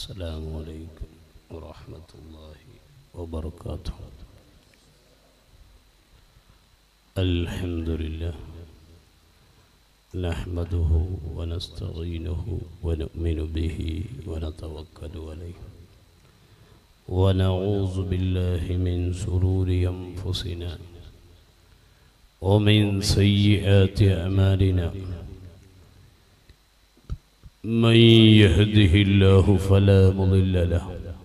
السلام عليكم ورحمة الله وبركاته الحمد لله نحمده ونستعينه ونؤمن به ونتوكل عليه ونعوذ بالله من شرور أنفسنا ومن سيئات أعمالنا من يهده الله فلا مضل له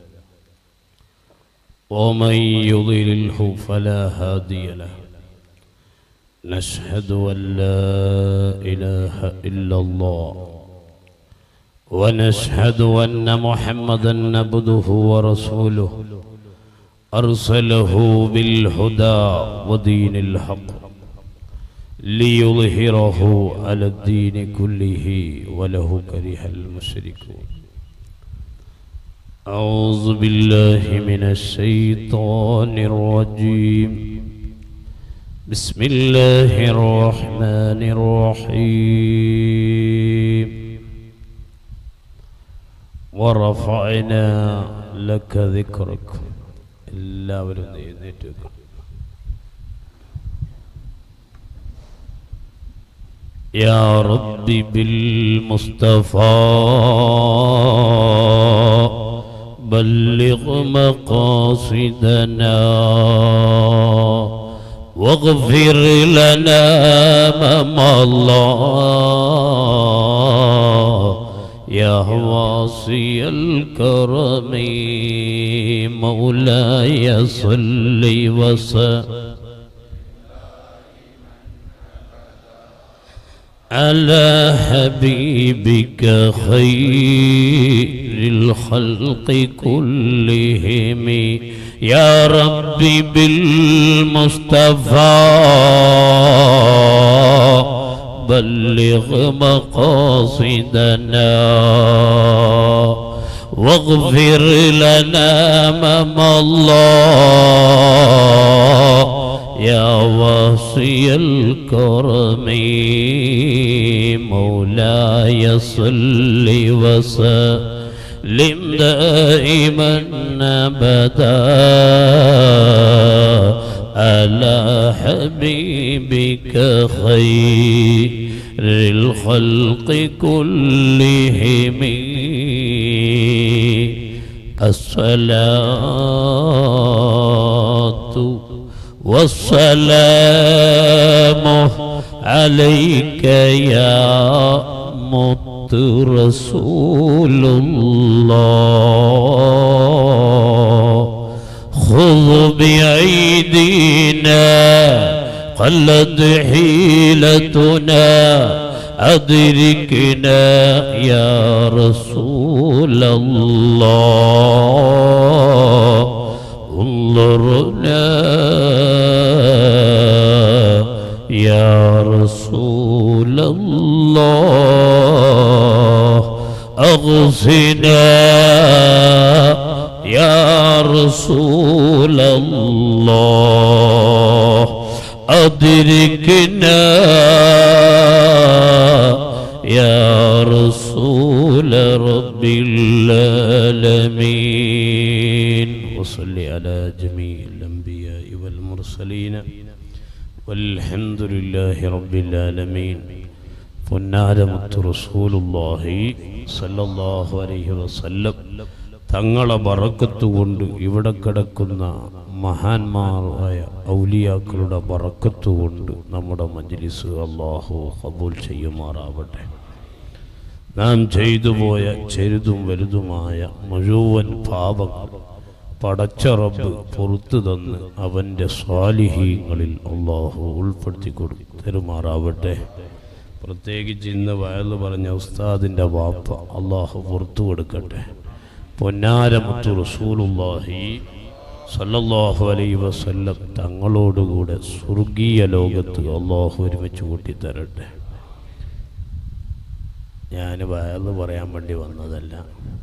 ومن يضلله فلا هادي له نشهد أن لا إله إلا الله ونشهد أن محمدا عبده ورسوله أرسله بالهدى ودين الحق ليظهره على الدين كله وله كره المشركون أعوذ بالله من الشيطان الرجيم بسم الله الرحمن الرحيم ورفعنا لك ذكرك എല്ലാവരും ഒന്ന് എഴുന്നേറ്റ് വെക്കണം يا رب بالمصطفى بلغ مقاصدنا واغفر لنا ما الله يا واصي الكرم مولاي صل وسلم على حبيبك خير الخلق كلهم يا ربي بالمصطفى بلغ مقاصدنا واغفر لنا مما الله يا واصي الكرم مولاي صل وسلم دائما ابدا على حبيبك خير الخلق كلهم الصلاه والسلام عليك يا مت رسول الله خذ بأيدينا قلت حيلتنا أدركنا يا رسول الله انظرنا يا رسول الله اغثنا يا رسول الله ادركنا يا رسول رب العالمين وصل على جميع الأنبياء والمرسلين والحمد لله رب العالمين പൊന്നാരമുത്ത് റസൂലുള്ളാഹി സല്ലല്ലാഹു അലൈഹി വസല്ലം തങ്ങളെ ബറക്കത്ത് കൊണ്ട് ഇവിടെ കിടക്കുന്ന മഹാന്മാരായ ഔലിയാക്കളുടെ ബറക്കത്ത് കൊണ്ട് നമ്മുടെ മജ്ലിസ് അള്ളാഹു കബൂൽ ചെയ്യുമാറാവട്ടെ നാം ചെയ്തു പോയ ചെറുതും വലുതുമായ മുഴുവൻ പാപങ്ങൾ പടച്ച റബ്ബ് പുറത്തു തന്ന് അവൻ്റെ സ്വാലിഹീങ്ങളിൽ അള്ളാഹു ഉൾപ്പെടുത്തി കൊടു തരുമാറാവട്ടെ പ്രത്യേകിച്ച് ഇന്ന് വയല് പറഞ്ഞ ഉസ്താദിൻ്റെ വാപ്പ അള്ളാഹു പുറത്തു കൊടുക്കട്ടെ പൊന്നാരമുത്തു റസൂലുള്ളാഹി സല്ലല്ലാഹു അലൈഹി വസല്ലം തങ്ങളോടുകൂടെ സ്വർഗീയ ലോകത്ത് അള്ളാഹു ഒരുമിച്ച് കൂട്ടിത്തരട്ടെ ഞാൻ വയല് പറയാൻ വേണ്ടി വന്നതല്ല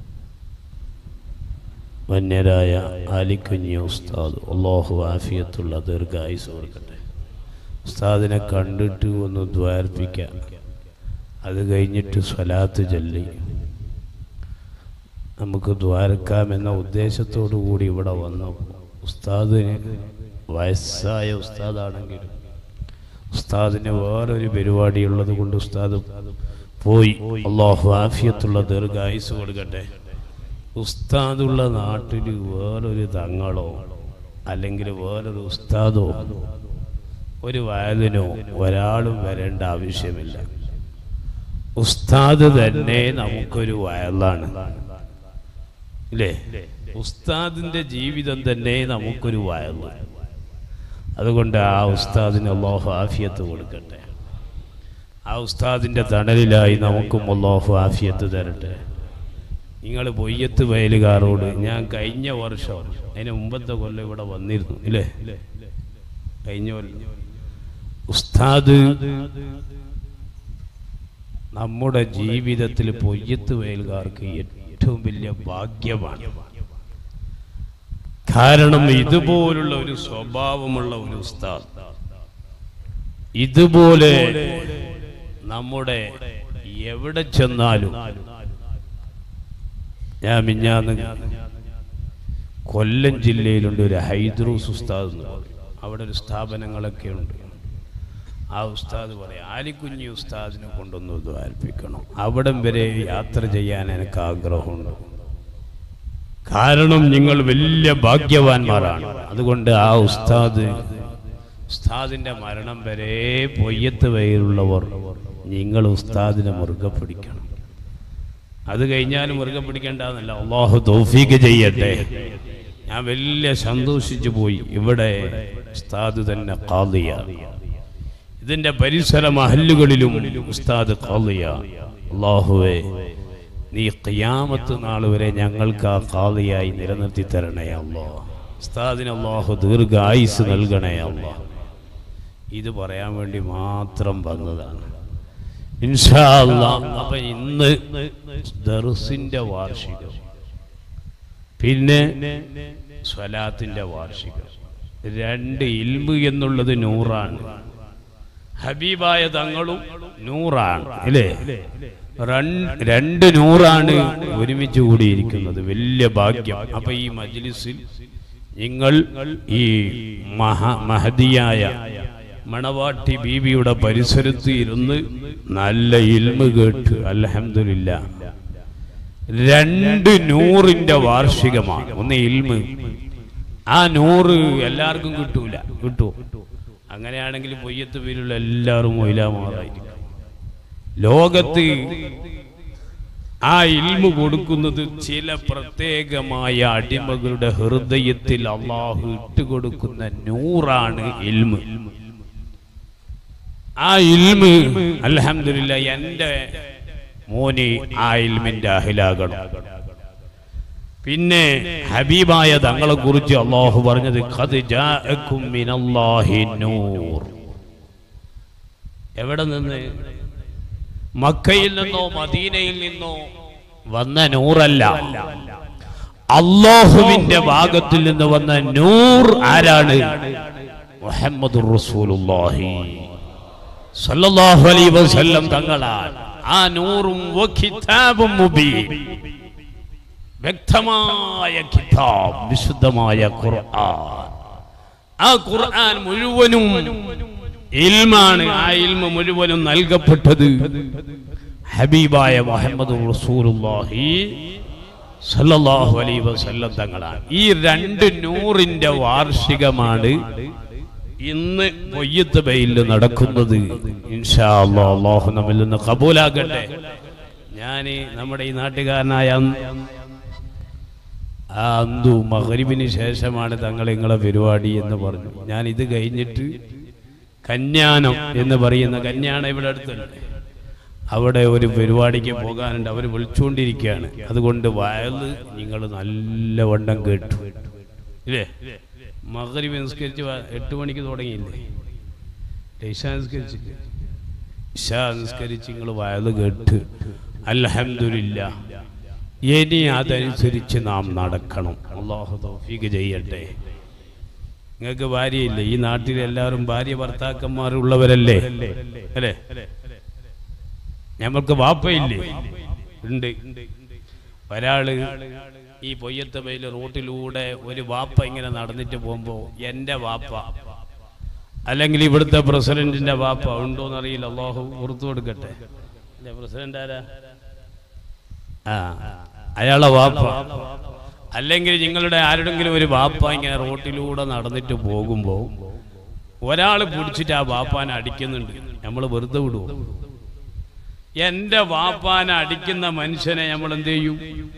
വന്യരായ ആലിക്കുഞ്ഞി ഉസ്താദ് അള്ളാഹു ആഫിയത്തുള്ള ദീർഘായുസ് കൊടുക്കട്ടെ ഉസ്താദിനെ കണ്ടിട്ട് ഒന്ന് ദ്വാർപ്പിക്കാം അത് കഴിഞ്ഞിട്ട് സ്വലാത്ത് ചൊല്ലി നമുക്ക് ദ്വാരക്കാമെന്ന ഉദ്ദേശത്തോടു കൂടി ഇവിടെ വന്നു ഉസ്താദിന് വയസ്സായ ഉസ്താദാണെങ്കിലും ഉസ്താദിന് വേറൊരു പരിപാടി ഉള്ളത് കൊണ്ട് ഉസ്താദ് പോയി അള്ളാഹു ആഫിയത്തുള്ള ദീർഘായുസ് കൊടുക്കട്ടെ ഉസ്താദുള്ള നാട്ടിൽ വേറൊരു തങ്ങളോ അല്ലെങ്കിൽ വേറൊരു ഉസ്താദോ ഒരു വയലിനോ ഒരാളും വരേണ്ട ആവശ്യമില്ല ഉസ്താദ് തന്നെ നമുക്കൊരു വയലാണ് ഇല്ലേ ഉസ്താദിന്റെ ജീവിതം തന്നെ നമുക്കൊരു വയലാണ് അതുകൊണ്ട് ആ ഉസ്താദിന് അള്ളാഹു ആഫിയത്ത് കൊടുക്കട്ടെ ആ ഉസ്താദിന്റെ തണലിലായി നമുക്കും അള്ളാഹു ആഫിയത്ത് തരട്ടെ നിങ്ങൾ പൊയ്യത്ത് വയലുകാരോട് ഞാൻ കഴിഞ്ഞ വർഷം അതിന് മുമ്പത്തെ കൊല്ലം ഇവിടെ വന്നിരുന്നു ഇല്ലേ കഴിഞ്ഞ കൊല്ലം ഉസ്താദ് നമ്മുടെ ജീവിതത്തിൽ പൊയ്യത്ത് വയലുകാർക്ക് ഏറ്റവും വലിയ ഭാഗ്യമാണ് കാരണം ഇതുപോലുള്ള ഒരു സ്വഭാവമുള്ള ഒരു ഉസ്താദ് ഇതുപോലെ നമ്മുടെ എവിടെ ചെന്നാലും ഞാൻ മിഞ്ഞാന്ന് കൊല്ലം ജില്ലയിലുണ്ട് ഒരു ഹൈദ്രൂസ് ഉസ്താദ് എന്ന് പറയും അവിടെ ഒരു സ്ഥാപനങ്ങളൊക്കെ ഉണ്ട് ആ ഉസ്താദ് പറയും ആലിക്കുഞ്ഞി ഉസ്താദിനെ കൊണ്ടൊന്ന് ദ്വാരിപ്പിക്കണം അവിടം വരെ യാത്ര ചെയ്യാൻ എനിക്ക് ആഗ്രഹമുണ്ട് കാരണം നിങ്ങൾ വലിയ ഭാഗ്യവാന്മാരാണ് അതുകൊണ്ട് ആ ഉസ്താദ് ഉസ്താദിന്റെ മരണം വരെ പൊയ്യത്ത് വയലുള്ളവർ നിങ്ങൾ ഉസ്താദിനെ മുറുകെ പിടിക്കണം അത് കഴിഞ്ഞാലും മുറുകെ പിടിക്കേണ്ടെന്നല്ല അള്ളാഹു തൗഫീക്ക് ചെയ്യട്ടെ ഞാൻ വലിയ സന്തോഷിച്ചു പോയി ഇവിടെ ഉസ്താദ് തന്നെ കാളിയ ഇതിന്റെ പരിസര മഹല്ലുകളിലും ഉസ്താദ് കാളിയ അള്ളാഹുവേ നീ ഖിയാമത്ത് നാൾ വരെ ഞങ്ങൾക്ക് ആ കാളിയായി നിലനിർത്തി തരണേ അല്ലോ ഉസ്താദിന് അള്ളാഹു ദീർഘായുസ് നൽകണേ അല്ലോ ഇത് പറയാൻ വേണ്ടി മാത്രം വന്നതാണ് ഇൻഷാ അല്ലാ അപ്പൊ ഇന്ന് ദർസിന്റെ വാർഷികം പിന്നെ സ്വലാത്തിന്റെ വാർഷികം രണ്ട് ഇൽമ് എന്നുള്ളത് നൂറാണ് ഹബീബായ തങ്ങളും നൂറാണ് അല്ലേ രൺ- രണ്ട് നൂറാണ് ഒരുമിച്ച് കൂടിയിരിക്കുന്നത് വലിയ ഭാഗ്യം അപ്പൊ ഈ മജ്ലിസിൽ നിങ്ങൾ ഈ മഹ മഹതിയായ മണവാട്ടി ബീവിയുടെ പരിസരത്ത് ഇരുന്ന് നല്ല ഇൽമ കേട്ട് അൽഹംദുലില്ല രണ്ട് നൂറിന്റെ വാർഷികമാണ് ഒന്ന് ഇൽമ് ആ നൂറ് എല്ലാവർക്കും കിട്ടൂല കിട്ടൂ അങ്ങനെയാണെങ്കിൽ പൊയ്യത്ത് പേരുള്ള എല്ലാവരും മൊയിലാമാറായിരിക്കും ലോകത്ത് ആ ഇൽമു കൊടുക്കുന്നത് ചില പ്രത്യേകമായ അടിമകളുടെ ഹൃദയത്തിൽ അള്ളാഹു ഇട്ടുകൊടുക്കുന്ന നൂറാണ് ഇൽമ് ആ ഇൽമ് അൽഹംദുലില്ല എൻ്റെ മോനെ ആ ഇൽമിന്റെ അഹിലാകണം പിന്നെ ഹബീബായ തങ്ങളെ കുറിച്ച് അള്ളാഹു പറഞ്ഞത് ഖദ് ജാഅക്കും മിനല്ലാഹി നൂർ എവിടെ നിന്ന് മക്കയിൽ നിന്നോ മദീനയിൽ നിന്നോ വന്ന നൂറല്ല അള്ളാഹുവിന്റെ ഭാഗത്തിൽ നിന്ന് വന്ന നൂർ ആരാണ് മുഹമ്മദ് റസൂലുള്ളാഹി സല്ലല്ലാഹു അലൈഹി വസല്ലം തങ്ങളാണ് ആ നൂറും വകിതാബും മുബീൻ വ്യക്തമായ കിതാബ് വിശുദ്ധമായ ഖുർആൻ ആ ഖുർആൻ മുഴുവനും ഇൽമാണ് ആ ഇൽമ മുഴുവനും നൽകപ്പെട്ടത് ഹബീബായ മുഹമ്മദ് റസൂലുള്ളാഹി സല്ലല്ലാഹു അലൈഹി വസല്ലം തങ്ങളാണ് ഈ രണ്ട് നൂറിന്റെ വാർഷികമാണ് ഇന്ന് പൊയ്യത്ത് ബൈയിൽ നടക്കുന്നത് ഇൻഷാ അല്ലാഹ് അല്ലാഹു നമ്മിൽ നിന്ന് കബൂലാക്കട്ടെ ഞാൻ നമ്മുടെ ഈ നാട്ടുകാരനായ ആ അന്തു മഹരിബിന് ശേഷമാണ് തങ്ങൾ നിങ്ങളെ പരിപാടി എന്ന് പറഞ്ഞു ഞാൻ ഇത് കഴിഞ്ഞിട്ട് കന്യാനം എന്ന് പറയുന്ന കന്യാണം ഇവിടെ അടുത്തുണ്ട് അവിടെ ഒരു പരിപാടിക്ക് പോകാനുണ്ട് അവർ വിളിച്ചുകൊണ്ടിരിക്കുകയാണ് അതുകൊണ്ട് വയല് നിങ്ങൾ നല്ല വണ്ണം കേട്ടു ഇല്ലേ മകരിബ് നിസ്കരിച്ച് വ- എട്ട് മണിക്ക് തുടങ്ങിയില്ലേ ഇഷ നിസ്കരിച്ചില്ലേ ഇഷ നിസ്കരിച്ച് നിങ്ങൾ വയല് കേട്ട് അൽഹംദുലില്ല ഇനി അതനുസരിച്ച് നാം നടക്കണം അള്ളാഹു തൗഫീഖ് ചെയ്യട്ടെ നിങ്ങൾക്ക് ഭാര്യയില്ലേ ഈ നാട്ടിൽ എല്ലാവരും ഭാര്യ ഭർത്താക്കന്മാരുള്ളവരല്ലേ അല്ലേ ഞമ്മൾക്ക് വാപ്പയില്ലേ ഉണ്ട് ഒരാള് ഈ പൊയ്യത്തമയിൽ റോട്ടിലൂടെ ഒരു വാപ്പ ഇങ്ങനെ നടന്നിട്ട് പോകുമ്പോ എന്റെ വാപ്പ അല്ലെങ്കിൽ ഇവിടുത്തെ പ്രസിഡന്റിന്റെ വാപ്പ ഉണ്ടോന്ന് അറിയില്ല അള്ളാഹു പുറത്തു കൊടുക്കട്ടെ അല്ലേ പ്രസിഡന്റ് ആരാ ആ അയാളെ വാപ്പ അല്ലെങ്കിൽ നിങ്ങളുടെ ആരുടെങ്കിലും ഒരു വാപ്പ ഇങ്ങനെ റോട്ടിലൂടെ നടന്നിട്ട് പോകുമ്പോ ഒരാൾ പിടിച്ചിട്ട് ആ വാപ്പാനെ അടിക്കുന്നുണ്ട് നമ്മൾ വെറുതെ വിടുവോ എന്റെ വാപ്പാനെ അടിക്കുന്ന മനുഷ്യനെ നമ്മൾ എന്ത് ചെയ്യും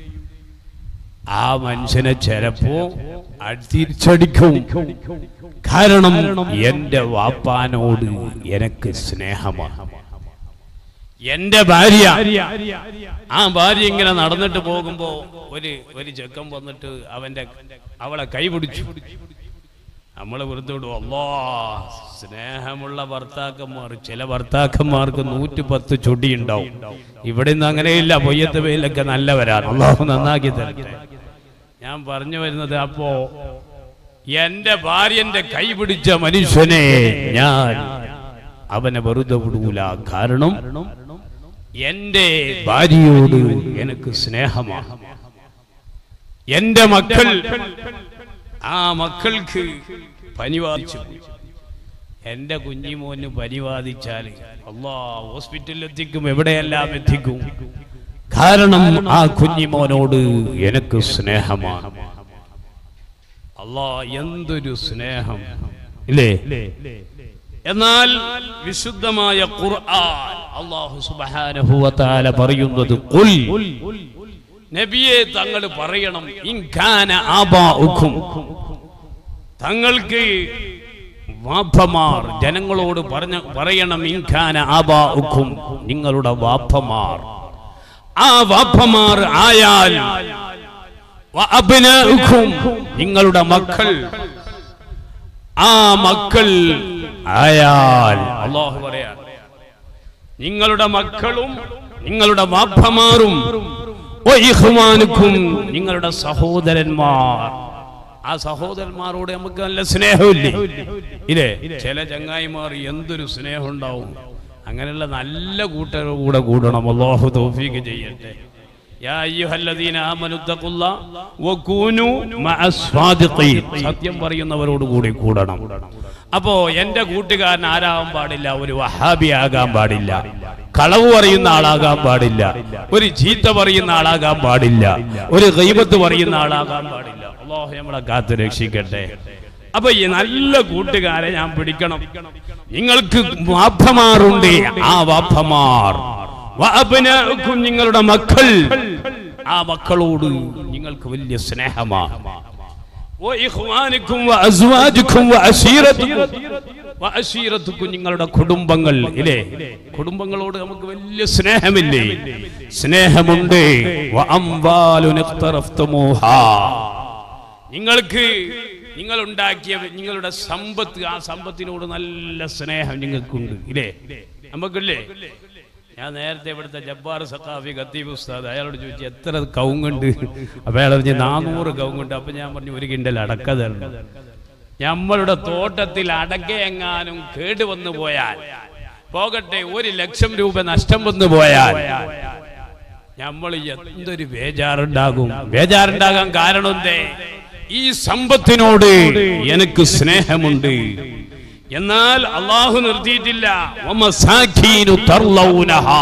ആ മനുഷ്യനെ ചിലപ്പോ അടി- തിരിച്ചടിക്കും കാരണം എന്റെ വാപ്പാനോട് എനിക്ക് സ്നേഹമാണ് എന്റെ ഭാര്യ ആ ഭാര്യ ഇങ്ങനെ നടന്നിട്ട് പോകുമ്പോ ഒരു ഒരു ചെക്കൻ വന്നിട്ട് അവന്റെ അവളെ കൈ പിടിച്ചു നമ്മളെ വെറുതെ വിടും അല്ലോ സ്നേഹമുള്ള ഭർത്താക്കന്മാർ ചില ഭർത്താക്കന്മാർക്ക് നൂറ്റി പത്ത് ചൊടി ഉണ്ടാവും ഇവിടെ നിന്ന് അങ്ങനെയില്ല പൊയ്യത്ത് പേരിലൊക്കെ നല്ലവരാണ് അള്ളാഹു നന്നാക്കി തരട്ടെ ഞാൻ പറഞ്ഞു വരുന്നത് അപ്പോ എന്റെ ഭാര്യന്റെ കൈ പിടിച്ച മനുഷ്യനെ ഞാൻ അവനെ വെറുതെ വിടൂല കാരണം എന്റെ ഭാര്യയോട് എനിക്ക് സ്നേഹമാണ് എന്റെ മക്കൾ ആ മക്കൾക്ക് പനി ബാധിച്ചു എന്റെ കുഞ്ഞിമോന് പനി ബാധിച്ചാൽ അള്ളാ ഹോസ്പിറ്റലിൽ എത്തിക്കും എവിടെയെല്ലാം എത്തിക്കും കാരണം ആ കുഞ്ഞിമോനോട് എനിക്ക് സ്നേഹമാണ് അള്ളാ എന്തൊരു സ്നേഹം ഇല്ലേ എന്നാൽ വിശുദ്ധമായ ഖുർആൻ അല്ലാഹു സുബ്ഹാനഹു വ തആല പറയുന്നത് ഖുൽ നബിയെ തങ്ങൾ പറയണം ഇൻ കാന ആബാഉക്കും തങ്ങൾക്ക് വാപ്പമാർ ജനങ്ങളോട് പറഞ്ഞ പറയണം ഇൻ കാന ആബാഉക്കും നിങ്ങളുടെ വാപ്പമാർ ആ വാപ്പമാർ ആയാൽ വ അബ്നാഉക്കും നിങ്ങളുടെ മക്കൾ ആ മക്കൾ ആയാൽ അള്ളാഹു പറയാൻ നിങ്ങളുടെ മക്കളും നിങ്ങളുടെ വാപ്പമാരും വ ഇഖ്വാനുക്കും നിങ്ങളുടെ സഹോദരന്മാർ ആ സഹോദരന്മാരോട് നമുക്ക് നല്ല സ്നേഹമില്ലേ ഇല്ലേ ചില ചങ്ങായിമാർ എന്തൊരു സ്നേഹം ഉണ്ടാവും അങ്ങനെയുള്ള നല്ല കൂട്ടരുടെ കൂടെ കൂടണം അള്ളാഹു തൗഫീഖ് ചെയ്യട്ടെ യാ അയ്യുഹല്ലദീന ആമനു തഖുല്ലാ വകൂനു മഅസ്വാദിഖീൻ സത്യം പറയുന്നവരോട് കൂടി കൂടണം അപ്പോ എന്റെ കൂട്ടുകാരൻ ആരാകാൻ പാടില്ല ഒരു വഹാബി ആകാൻ പാടില്ല കളവ് പറയുന്ന ആളാകാൻ പാടില്ല ഒരു ചീത്ത പറയുന്ന ആളാകാൻ പാടില്ല ഒരു ഗൈബത്ത് പറയുന്ന ആളാകാൻ പാടില്ല അള്ളാഹു നമ്മളെ കാത്ത് രക്ഷിക്കട്ടെ അപ്പൊ ഈ നല്ല കൂട്ടുകാരെ ഞാൻ പിടിക്കണം നിങ്ങൾക്ക് വാപ്പമാറുണ്ട് ആ വാപ്പമാർ വഅബ്നാഉക്കും നിങ്ങളുടെ മക്കൾ ആ മക്കളോട് നിങ്ങൾക്ക് വലിയ സ്നേഹമാണ് വഇഖ്വാനുക്കും വഅസ്വാജുക്കും വഅശീറത്തുക്കും വഅശീറത്തുക്കും നിങ്ങളുടെ കുടുംബങ്ങൾ ഇല്ലേ കുടുംബങ്ങളോട് നമുക്ക് വലിയ സ്നേഹമില്ലേ സ്നേഹമുണ്ട് വഅംവാലുൻ ഇഖ്തറഫ്തുമൂഹാ നിങ്ങൾക്ക് നിങ്ങൾ ഉണ്ടാക്കിയ നിങ്ങളുടെ സമ്പത്ത് ആ സമ്പത്തിനോട് നല്ല സ്നേഹം നിങ്ങൾക്കുണ്ട് ഇല്ലേ നമുക്കില്ലേ ഞാൻ നേരത്തെ ഇവിടുത്തെ ജബ്ബാർ സഖാഫി ഖത്തീബ് ഉസ്താദ് അയാളോട് ചോദിച്ചു എത്ര കവുങ്ങുണ്ട് അപ്പൊ അയാൾ പറഞ്ഞു നാനൂറ് കവുങ്ങുണ്ട് അപ്പൊ ഞാൻ പറഞ്ഞു ഒരു കിണ്ടൽ അടക്ക തരണം നമ്മളുടെ തോട്ടത്തിൽ അടക്ക എങ്ങാനും കേടുവന്നു പോയാൽ പോകട്ടെ ഒരു ലക്ഷം രൂപ നഷ്ടം വന്നു പോയാൽ നമ്മൾ എന്തൊരു ബേജാറുണ്ടാകും ബേജാറുണ്ടാകാൻ കാരണം എന്തേ ഈ സമ്പത്തിനോട് എനിക്ക് സ്നേഹമുണ്ട് എന്നാൽ അള്ളാഹു നിർത്തിയിട്ടില്ല വമസാഖീനു തർലൗനഹാ.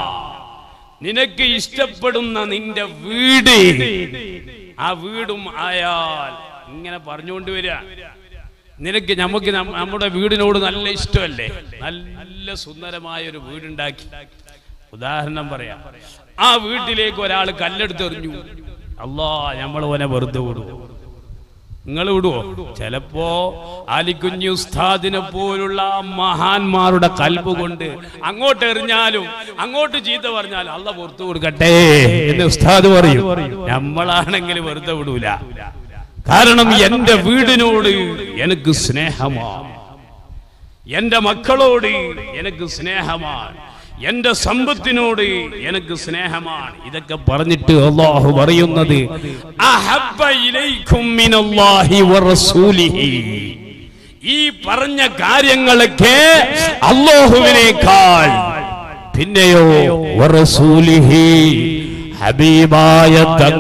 നിനക്ക് ഇഷ്ടപ്പെടുന്ന നിന്റെ വീട് ആ വീടും ആയാൽ ഇങ്ങനെ പറഞ്ഞുകൊണ്ട് വരിക നിനക്ക് നമുക്ക് നം- നമ്മുടെ വീടിനോട് നല്ല ഇഷ്ടമല്ലേ നല്ല സുന്ദരമായ ഒരു വീടുണ്ടാക്കി ഉദാഹരണം പറയാം ആ വീട്ടിലേക്ക് ഒരാൾ കല്ലെടുത്തെറിഞ്ഞു അല്ലാ നമ്മൾ ഓനെ വെറുതെ വിടുവോ നിങ്ങൾ വിടുവോ ചിലപ്പോ ആലിക്കുഞ്ഞി ഉസ്താദിനെ പോലുള്ള മഹാന്മാരുടെ കൽബ് കൊണ്ട് അങ്ങോട്ട് എറിഞ്ഞാലും അങ്ങോട്ട് ചീത്ത പറഞ്ഞാലും അല്ല പുറത്തു കൊടുക്കട്ടെ എന്ന് ഉസ്താദ് പറയും നമ്മളാണെങ്കിൽ വെറുതെ വിടൂല കാരണം എന്റെ വീടിനോട് എനിക്ക് സ്നേഹമാണ് എന്റെ മക്കളോട് എനിക്ക് സ്നേഹമാണ് എന്റെ സമ്പത്തിനോട് എനിക്ക് സ്നേഹമാണ് ഇതൊക്കെ പറഞ്ഞിട്ട് അള്ളാഹു പറയുന്നത് അഹബ്ബ ഇലൈക്കും മിനല്ലാഹി വറസൂലിഹി. ഈ പറഞ്ഞ കാര്യങ്ങളൊക്കെ അള്ളാഹുവിനേക്കാൾ പിന്നെയോ വറസൂലിഹി ഹബീബായ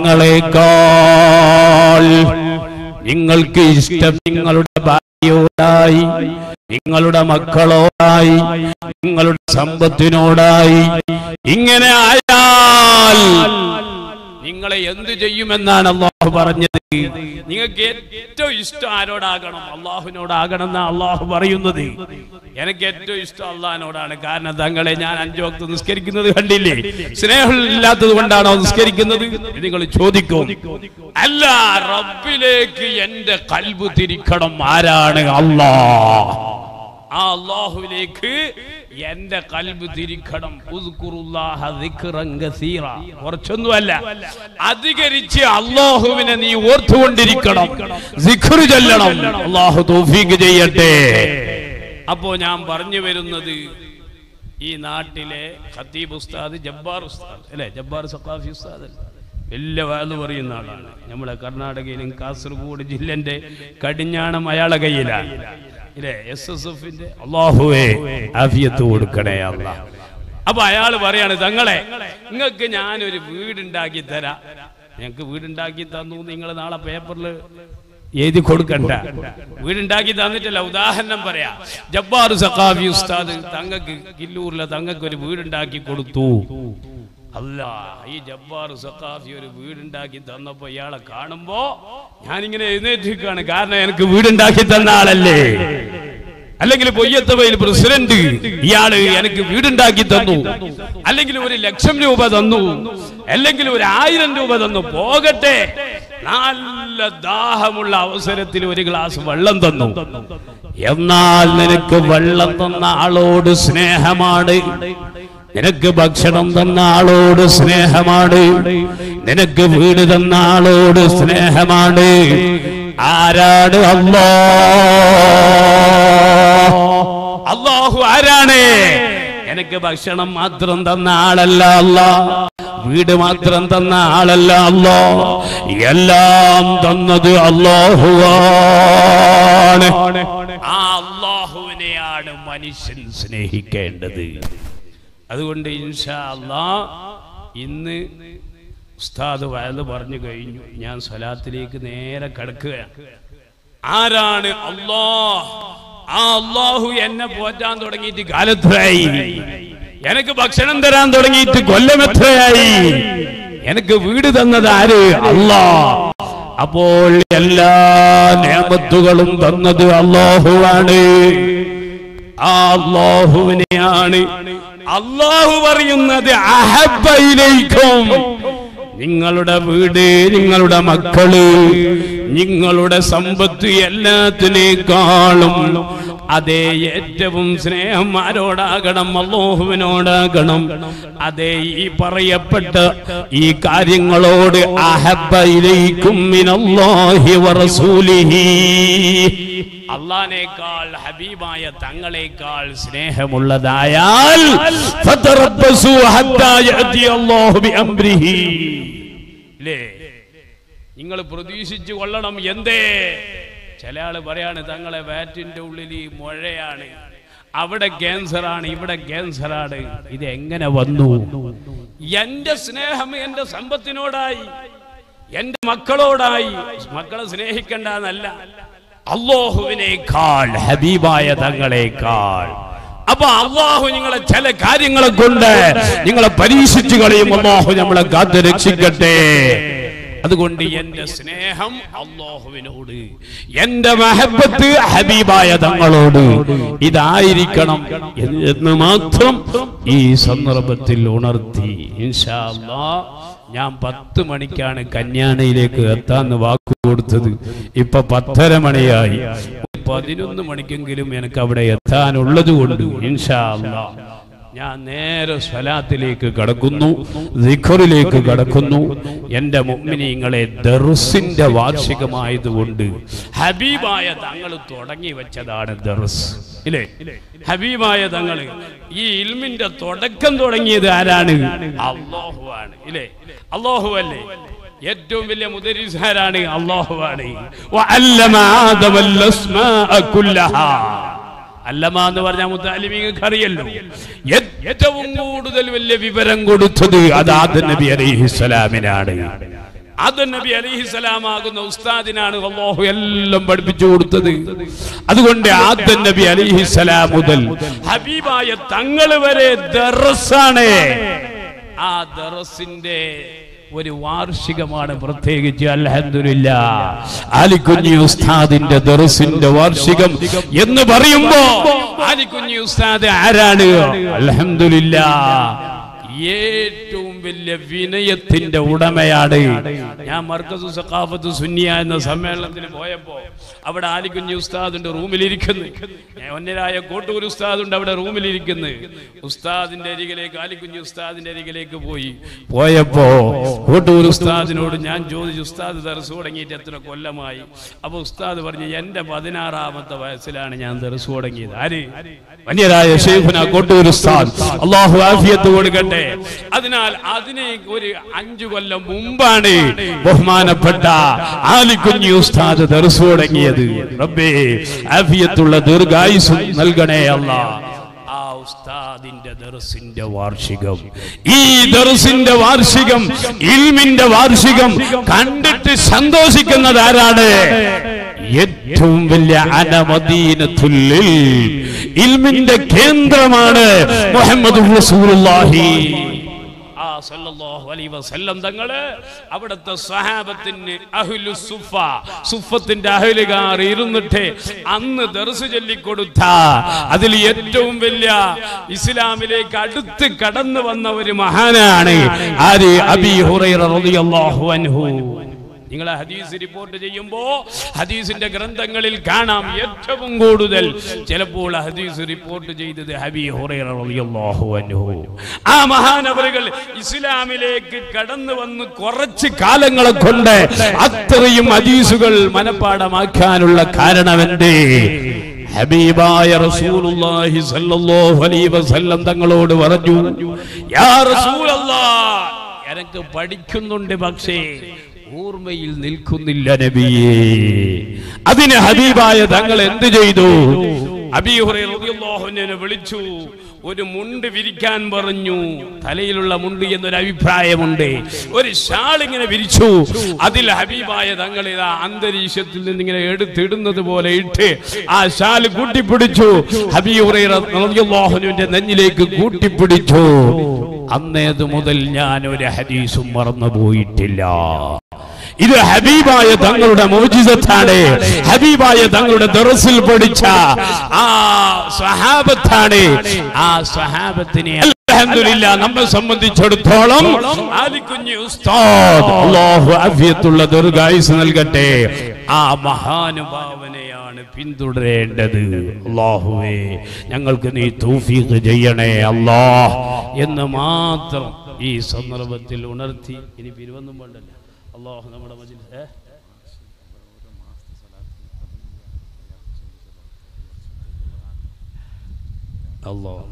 തങ്ങളെക്കാൾ നിങ്ങൾക്ക് ഇഷ്ടം നിങ്ങളുടെ ഭാര്യയോടായി നിങ്ങളുടെ മക്കളോടായി നിങ്ങളുടെ സമ്പത്തിനോടായി ഇങ്ങനെ ആയാൽ നിങ്ങളെ എന്ത് ചെയ്യുമെന്നാണ് അള്ളാഹു പറഞ്ഞത് നിങ്ങൾക്ക് ഏറ്റവും ഇഷ്ടം ആരോടാകണം അള്ളാഹുവിനോടാകണം എന്നാണ് അള്ളാഹു പറയുന്നത് എനിക്ക് ഏറ്റവും ഇഷ്ടം അള്ളാഹിനോടാണ് കാരണം തങ്ങളെ ഞാൻ അഞ്ചു വക്ത് നിസ്കരിക്കുന്നത് കണ്ടില്ലേ സ്നേഹമില്ലാത്തത് കൊണ്ടാണോ നിസ്കരിക്കുന്നത് നിങ്ങൾ ചോദിക്കും അല്ല റബ്ബിലേക്ക് എന്റെ കൽബ് തിരിക്കണം ആരാണ് അള്ളാഹ് ആ അള്ളാഹുവിലേക്ക് എന്റെ കൽബ് തിരിക്കണം ഉദ്കുറുല്ലാഹ ദിക്റൻ കസീറ. കുറച്ചൊന്നുമല്ല അധികരിച്ച് അള്ളാഹുവിനെ നീ ഓർത്തുകൊണ്ടിരിക്കണം സിഖർ ചൊല്ലണം അള്ളാഹു തൗഫീഖ് ചെയ്യട്ടെ അപ്പോ ഞാൻ പറഞ്ഞു വരുന്നത് ഈ നാട്ടിലെ ഖത്തീബ് ഉസ്താദ് ജബ്ബാർ ഉസ്താദ് അല്ലെ ജബ്ബാർ സഖാഫി ഉസ്താദ് അല്ലേ? വലിയ വാത് പറയുന്ന ആളാണ് നമ്മളെ കർണാടകയിലും കാസർഗോഡ് ജില്ലന്റെ കടിഞ്ഞാണം അയാളെ കയ്യിലാണ് ഇല്ലേ എസ് എസ് എഫിന്റെ അള്ളാഹുവേ ആഫിയത്ത് കൊടുക്കണേ അല്ല അപ്പൊ അയാൾ പറയാണ് തങ്ങളെ നിങ്ങൾക്ക് ഞാനൊരു വീടുണ്ടാക്കി തരാം ഞങ്ങൾക്ക് വീടുണ്ടാക്കി തന്നു നിങ്ങൾ നാളെ പേപ്പറിൽ എഴുതി കൊടുക്കണ്ട വീടുണ്ടാക്കി തന്നിട്ടില്ല ഉദാഹരണം പറയാ ജബ്ബാർ സഖാഫി ഉസ്താദ് തങ്ങൾക്ക് കില്ലൂരിലെ തങ്ങൾക്ക് ഒരു വീടുണ്ടാക്കി കൊടുത്തു അല്ല ഈ ജബ്ബാർ സഖാഫി ഒരു വീടുണ്ടാക്കി തന്നപ്പോ ഇയാളെ കാണുമ്പോ ഞാനിങ്ങനെ എഴുന്നേറ്റിരിക്കുകയാണ് കാരണം എനിക്ക് വീടുണ്ടാക്കി തന്ന ആളല്ലേ അല്ലെങ്കിൽ പൊയ്യത്തവയിൽ പ്രസിഡന്റ് ഇയാള് എനിക്ക് വീടുണ്ടാക്കി തന്നു അല്ലെങ്കിൽ ഒരു ലക്ഷം രൂപ തന്നു അല്ലെങ്കിൽ ഒരു ആയിരം രൂപ തന്നു പോകട്ടെ നല്ല ദാഹമുള്ള അവസരത്തിൽ ഒരു ഗ്ലാസ് വെള്ളം തന്നു എന്നാൽ നിനക്ക് വെള്ളം തന്ന ആളോട് സ്നേഹമാണ് നിനക്ക് ഭക്ഷണം തന്ന ആളോട് സ്നേഹമാണ് നിനക്ക് വീട് തന്ന ആളോട് സ്നേഹമാണ് ആരാണ് അല്ലോ അള്ളാഹു ആരാണ് എനിക്ക് ഭക്ഷണം മാത്രം തന്ന ആളല്ല അല്ല വീട് മാത്രം തന്ന ആളല്ല അല്ലോ എല്ലാം തന്നത് അള്ളാഹുവാണ് ആ അള്ളാഹുവിനെയാണ് മനുഷ്യൻ സ്നേഹിക്കേണ്ടത് അതുകൊണ്ട് ഇൻഷാ അല്ലാ ഇന്ന് ഉസ്താദ് വയത് പറഞ്ഞു കഴിഞ്ഞു ഞാൻ സ്വലാത്തിലേക്ക് നേരെ കിടക്കുകയാണ് ആരാണ് അള്ളാഹ് ആ അള്ളാഹു എന്നെ പോറ്റാൻ തുടങ്ങിയിട്ട് കാലത്രയായി എനിക്ക് ഭക്ഷണം തരാൻ തുടങ്ങിയിട്ട് കൊല്ലം എത്രയായി എനിക്ക് വീട് തന്നത് ആര് അല്ലാ അപ്പോൾ എല്ലാ നിയമത്തുകളും തന്നത് അള്ളാഹുവാണ് ആ അള്ളാഹുവിനെയാണ് അള്ളാഹു പറയുന്നത് അഹബയിലേക്കും നിങ്ങളുടെ വീട് നിങ്ങളുടെ മക്കള് നിങ്ങളുടെ സമ്പത്ത് എല്ലാത്തിനേക്കാളും അതേ ഏറ്റവും സ്നേഹം ആരോടാകണം അള്ളാഹുവിനോടാകണം അതേ ഈ പറയപ്പെട്ട ഈ കാര്യങ്ങളോട് അഹബയിലേക്കും മിനല്ലാഹി വറസൂലിഹി അള്ളാനേക്കാൾ ഹബീബായ തങ്ങളെക്കാൾ സ്നേഹമുള്ളതായാൽ ഫതറബ്ബസു ഹത്താ യഅതി അല്ലാഹു ബിഅംരിഹി ലേ നിങ്ങൾ പ്രതീക്ഷിച്ചു കൊള്ളണം എന്തേ ചില ആള് പറയാണ് തങ്ങളെ വാറ്റിന്റെ ഉള്ളിൽ ഈ മുഴയാണ് അവിടെ ക്യാൻസറാണ് ഇവിടെ ക്യാൻസറാണ് ഇത് എങ്ങനെ വന്നു എന്റെ സ്നേഹം എന്റെ സമ്പത്തിനോടായി എന്റെ മക്കളോടായി മക്കളെ സ്നേഹിക്കണ്ട എന്നല്ല അള്ളാഹുവിനേക്കാൾ ഹബീബായ തങ്ങളെക്കാൾ അപ്പൊ അള്ളാഹു നിങ്ങളെ ചില കാര്യങ്ങളെ കൊണ്ട് നിങ്ങളെ പരീക്ഷിച്ചു കളയും അള്ളാഹു നമ്മളെ കാത്ത് രക്ഷിക്കട്ടെ അതുകൊണ്ട് എന്റെ സ്നേഹം അള്ളാഹുവിനോട് എന്റെ മഹബത്ത് ഹബീബായ തങ്ങളോട് ഇതായിരിക്കണം എന്ന് എന്ന് മാത്രം ഈ സന്ദർഭത്തിൽ ഉണർത്തി ഇൻഷാ അല്ലാ ഞാൻ പത്ത് മണിക്കാണ് കന്യാനയിലേക്ക് എത്താന്ന് വാക്ക് കൊടുത്തത് ഇപ്പൊ പത്തര മണിയായി ഒരു പതിനൊന്ന് മണിക്കെങ്കിലും എനിക്ക് അവിടെ എത്താനുള്ളത് കൊണ്ട് ഇൻഷാ അല്ലാ ഞാൻ നേരെ സ്വലാത്തിലേക്ക് കടക്കുന്നു ദിഖറിലേക്ക് കടക്കുന്നു എന്റെ മുമ്മിനിങ്ങളെ ദർസിന്റെ വാർഷികമായതുകൊണ്ട് ഹബീബായ തങ്ങൾ തുടങ്ങി വെച്ചതാണ് ദർസ് ഇല്ലേ ഹബീബായ തങ്ങൾ ഈ ഇൽമിന്റെ തുടക്കം തുടങ്ങിയത് ആരാണ് അള്ളാഹുവാണ് ഇല്ലേ അള്ളാഹു അല്ലേ ഏറ്റവും വലിയ മുദരിസാരാണ് അള്ളാഹുവാണ് വഅല്ലമ ആദമൽ അസ്മാഅ കുല്ലഹാ അല്ലമ എന്ന് പറഞ്ഞ മുത്താലിമിങ്ങൾക്ക് അറിയല്ലോ ഏറ്റവും കൂടുതൽ വലിയ വിവരം കൊടുത്തത് അത് ആദം നബി അലൈഹിസ്സലാമിനാണ് ആദം നബി അലിഹിസലാമാകുന്ന ഉസ്താദിനാണ് അള്ളാഹു എല്ലാം പഠിപ്പിച്ചു കൊടുത്തത് അതുകൊണ്ട് ആദം നബി അലിഹിസലാം മുതൽ ഹബീബായ തങ്ങള് വരെ ദറസാണ് ആ ദറസിന്റെ ഒരു വാർഷികമാണ് പ്രത്യേകിച്ച് അൽഹംദുലില്ല ആലിക്കുഞ്ഞി ഉസ്താദിന്റെ ദറസിന്റെ വാർഷികം എന്ന് പറയുമ്പോ ആലിക്കുഞ്ഞി ഉസ്താദ് ആരാണ് അൽഹംദുലില്ല ഏറ്റവും വലിയ വിനയത്തിന്റെ ഉടമയാണ് ഞാൻ മർക്കസു സഖാഫത്ത് സുന്നിയ എന്ന സമ്മേളനത്തിന് പോയപ്പോ അവിടെ ആലിക്കുഞ്ഞി ഉസ്താദിന്റെ റൂമിലിരിക്കുന്നു ഒന്നരായ കോട്ടൂർ ഉസ്താദുണ്ട് അവിടെ റൂമിലിരിക്കുന്നു ഉസ്താദിന്റെ അരികിലേക്ക് ആലിക്കുഞ്ഞി ഉസ്താദിന്റെ അരികിലേക്ക് പോയി പോയപ്പോ കോട്ടൂർ ഉസ്താദിനോട് ഞാൻ ചോദിച്ചു ഉസ്താദ് ദർസ് തുടങ്ങിയിട്ട് എത്ര കൊല്ലമായി അപ്പൊ ഉസ്താദ് പറഞ്ഞു എന്റെ പതിനാറാമത്തെ വയസ്സിലാണ് ഞാൻ ദർസ് തുടങ്ങിയത് ആര് വന്യരായ ഷെയ്ഖുന കോട്ടൂർ ഉസ്താദ് അള്ളാഹു ആഫിയത്ത് കൊടുക്കട്ടെ അതിനാൽ അതിനെ ഒരു അഞ്ചു കൊല്ലം മുമ്പാണ് ബഹുമാനപ്പെട്ട ആലിക്കുഞ്ഞി ഉസ്താദ് ദർസ് തുടങ്ങിയത് റബ്ബേ ആഫിയത്തുള്ള ദീർഘായുസ് നൽകണേ അല്ലാ ആ ഉസ്താദിന്റെ ദർസിന്റെ വാർഷികം ഈ ദർസിന്റെ വാർഷികം ഇൽമിന്റെ വാർഷികം കണ്ടിട്ട് സന്തോഷിക്കുന്നത് ആരാണ് ഏറ്റവും വലിയ അനമദീനത്തുല്ലിൽ ഇൽമിന്റെ കേന്ദ്രമാണ് മുഹമ്മദ് റസൂലുള്ളാഹി ആ സല്ലല്ലാഹു അലൈഹി വസല്ലം തങ്ങള് അവിടുത്തെ സഹാബത്തിന് അഹ്ലു സുഫ സുഫത്തിന്റെ അഹലുകാർ ഇരുന്നിട്ട് അന്ന് ദർസ് ചൊല്ലിക്കൊടുത്ത അതിൽ ഏറ്റവും വലിയ ഇസ്ലാമിലേക്ക് അടുത്ത് കടന്നു വന്ന ഒരു മഹാനാണ് ആര് അബി ഹുറൈറ റളിയല്ലാഹു അൻഹു നിങ്ങൾ ഹദീസ് റിപ്പോർട്ട് ചെയ്യുമ്പോ ഹദീസിന്റെ ഗ്രന്ഥങ്ങളിൽ കാണാം ഏറ്റവും കൂടുതൽ ചിലപ്പോൾ ഹദീസ് റിപ്പോർട്ട് ചെയ്തത് ഹബി ഹുറൈറ റളിയല്ലാഹു അൻഹു ആ മഹാനവറുകൾ ഇസ്ലാമിലേക്ക് കടന്നു വന്ന് കുറച്ച് കാലങ്ങളെ കൊണ്ട് അത്രയും ഹദീസുകൾ മനപ്പാടമാക്കാനുള്ള കാരണമെന്തേ ഹബീബായ റസൂലുള്ളാഹി സ്വല്ലല്ലാഹു അലൈഹി വസല്ലം തങ്ങളോട് പറഞ്ഞു യാ റസൂലല്ലാഹ് എനിക്ക് പഠിക്കുന്നുണ്ട് പക്ഷേ ഓർമ്മയിൽ നിൽക്കുന്നില്ല നബിയേ അതിന് ഹബീബായ തങ്ങൾ എന്ത് ചെയ്തു അബീഹുറൈറിനെ വിളിച്ചു ഒരു മുണ്ട് വിരിക്കാൻ പറഞ്ഞു തലയിലുള്ള മുണ്ട് എന്നൊരു അഭിപ്രായമുണ്ട് ഒരു ഷാൾ ഇങ്ങനെ വിരിച്ചു അതിൽ ഹബീബായ തങ്ങൾ ഇതാ അന്തരീക്ഷത്തിൽ നിന്ന് ഇങ്ങനെ എടുത്തിടുന്നത് പോലെ ഇട്ട് ആ ഷാൾ കൂട്ടിപ്പിടിച്ചു ഹബീഹുറൈറിന്റെ നെഞ്ഞിലേക്ക് കൂട്ടിപ്പിടിച്ചു അന്നേത് മുതൽ ഞാൻ ഒരു ഹദീസും മറന്നു പോയിട്ടില്ല ഇത് ഹബീബായ തങ്ങളുടെ മോചിതത്താണ് ഹബീബായ തങ്ങളുടെ ദറസിൽ പഠിച്ച ആ സഹാബത്താണ് ആ സഹാബത്തിനെ അൽഹംദുലില്ലാ നമ്മെ സംബന്ധിച്ചിടത്തോളം ആലിക്കുഞ്ഞി ഉസ്താദ് അല്ലാഹു ആഫിയത്തുള്ള ദീർഘായുസ് നൽകട്ടെ ആ മഹാനുഭാവനെയാണ് പിന്തുടരേണ്ടത് അല്ലാഹുവേ ഞങ്ങൾക്ക് നീ തൗഫീഖ് ചെയ്യണേ അല്ലാ എന്ന് മാത്രം ഈ സന്ദർഭത്തിൽ ഉണർത്തി ഇനി പിരിവൊന്നും വേണ്ടല്ലോ അള്ളാഹു നമ്മുടെ മജിൽ ഏ അള്ളാഹ്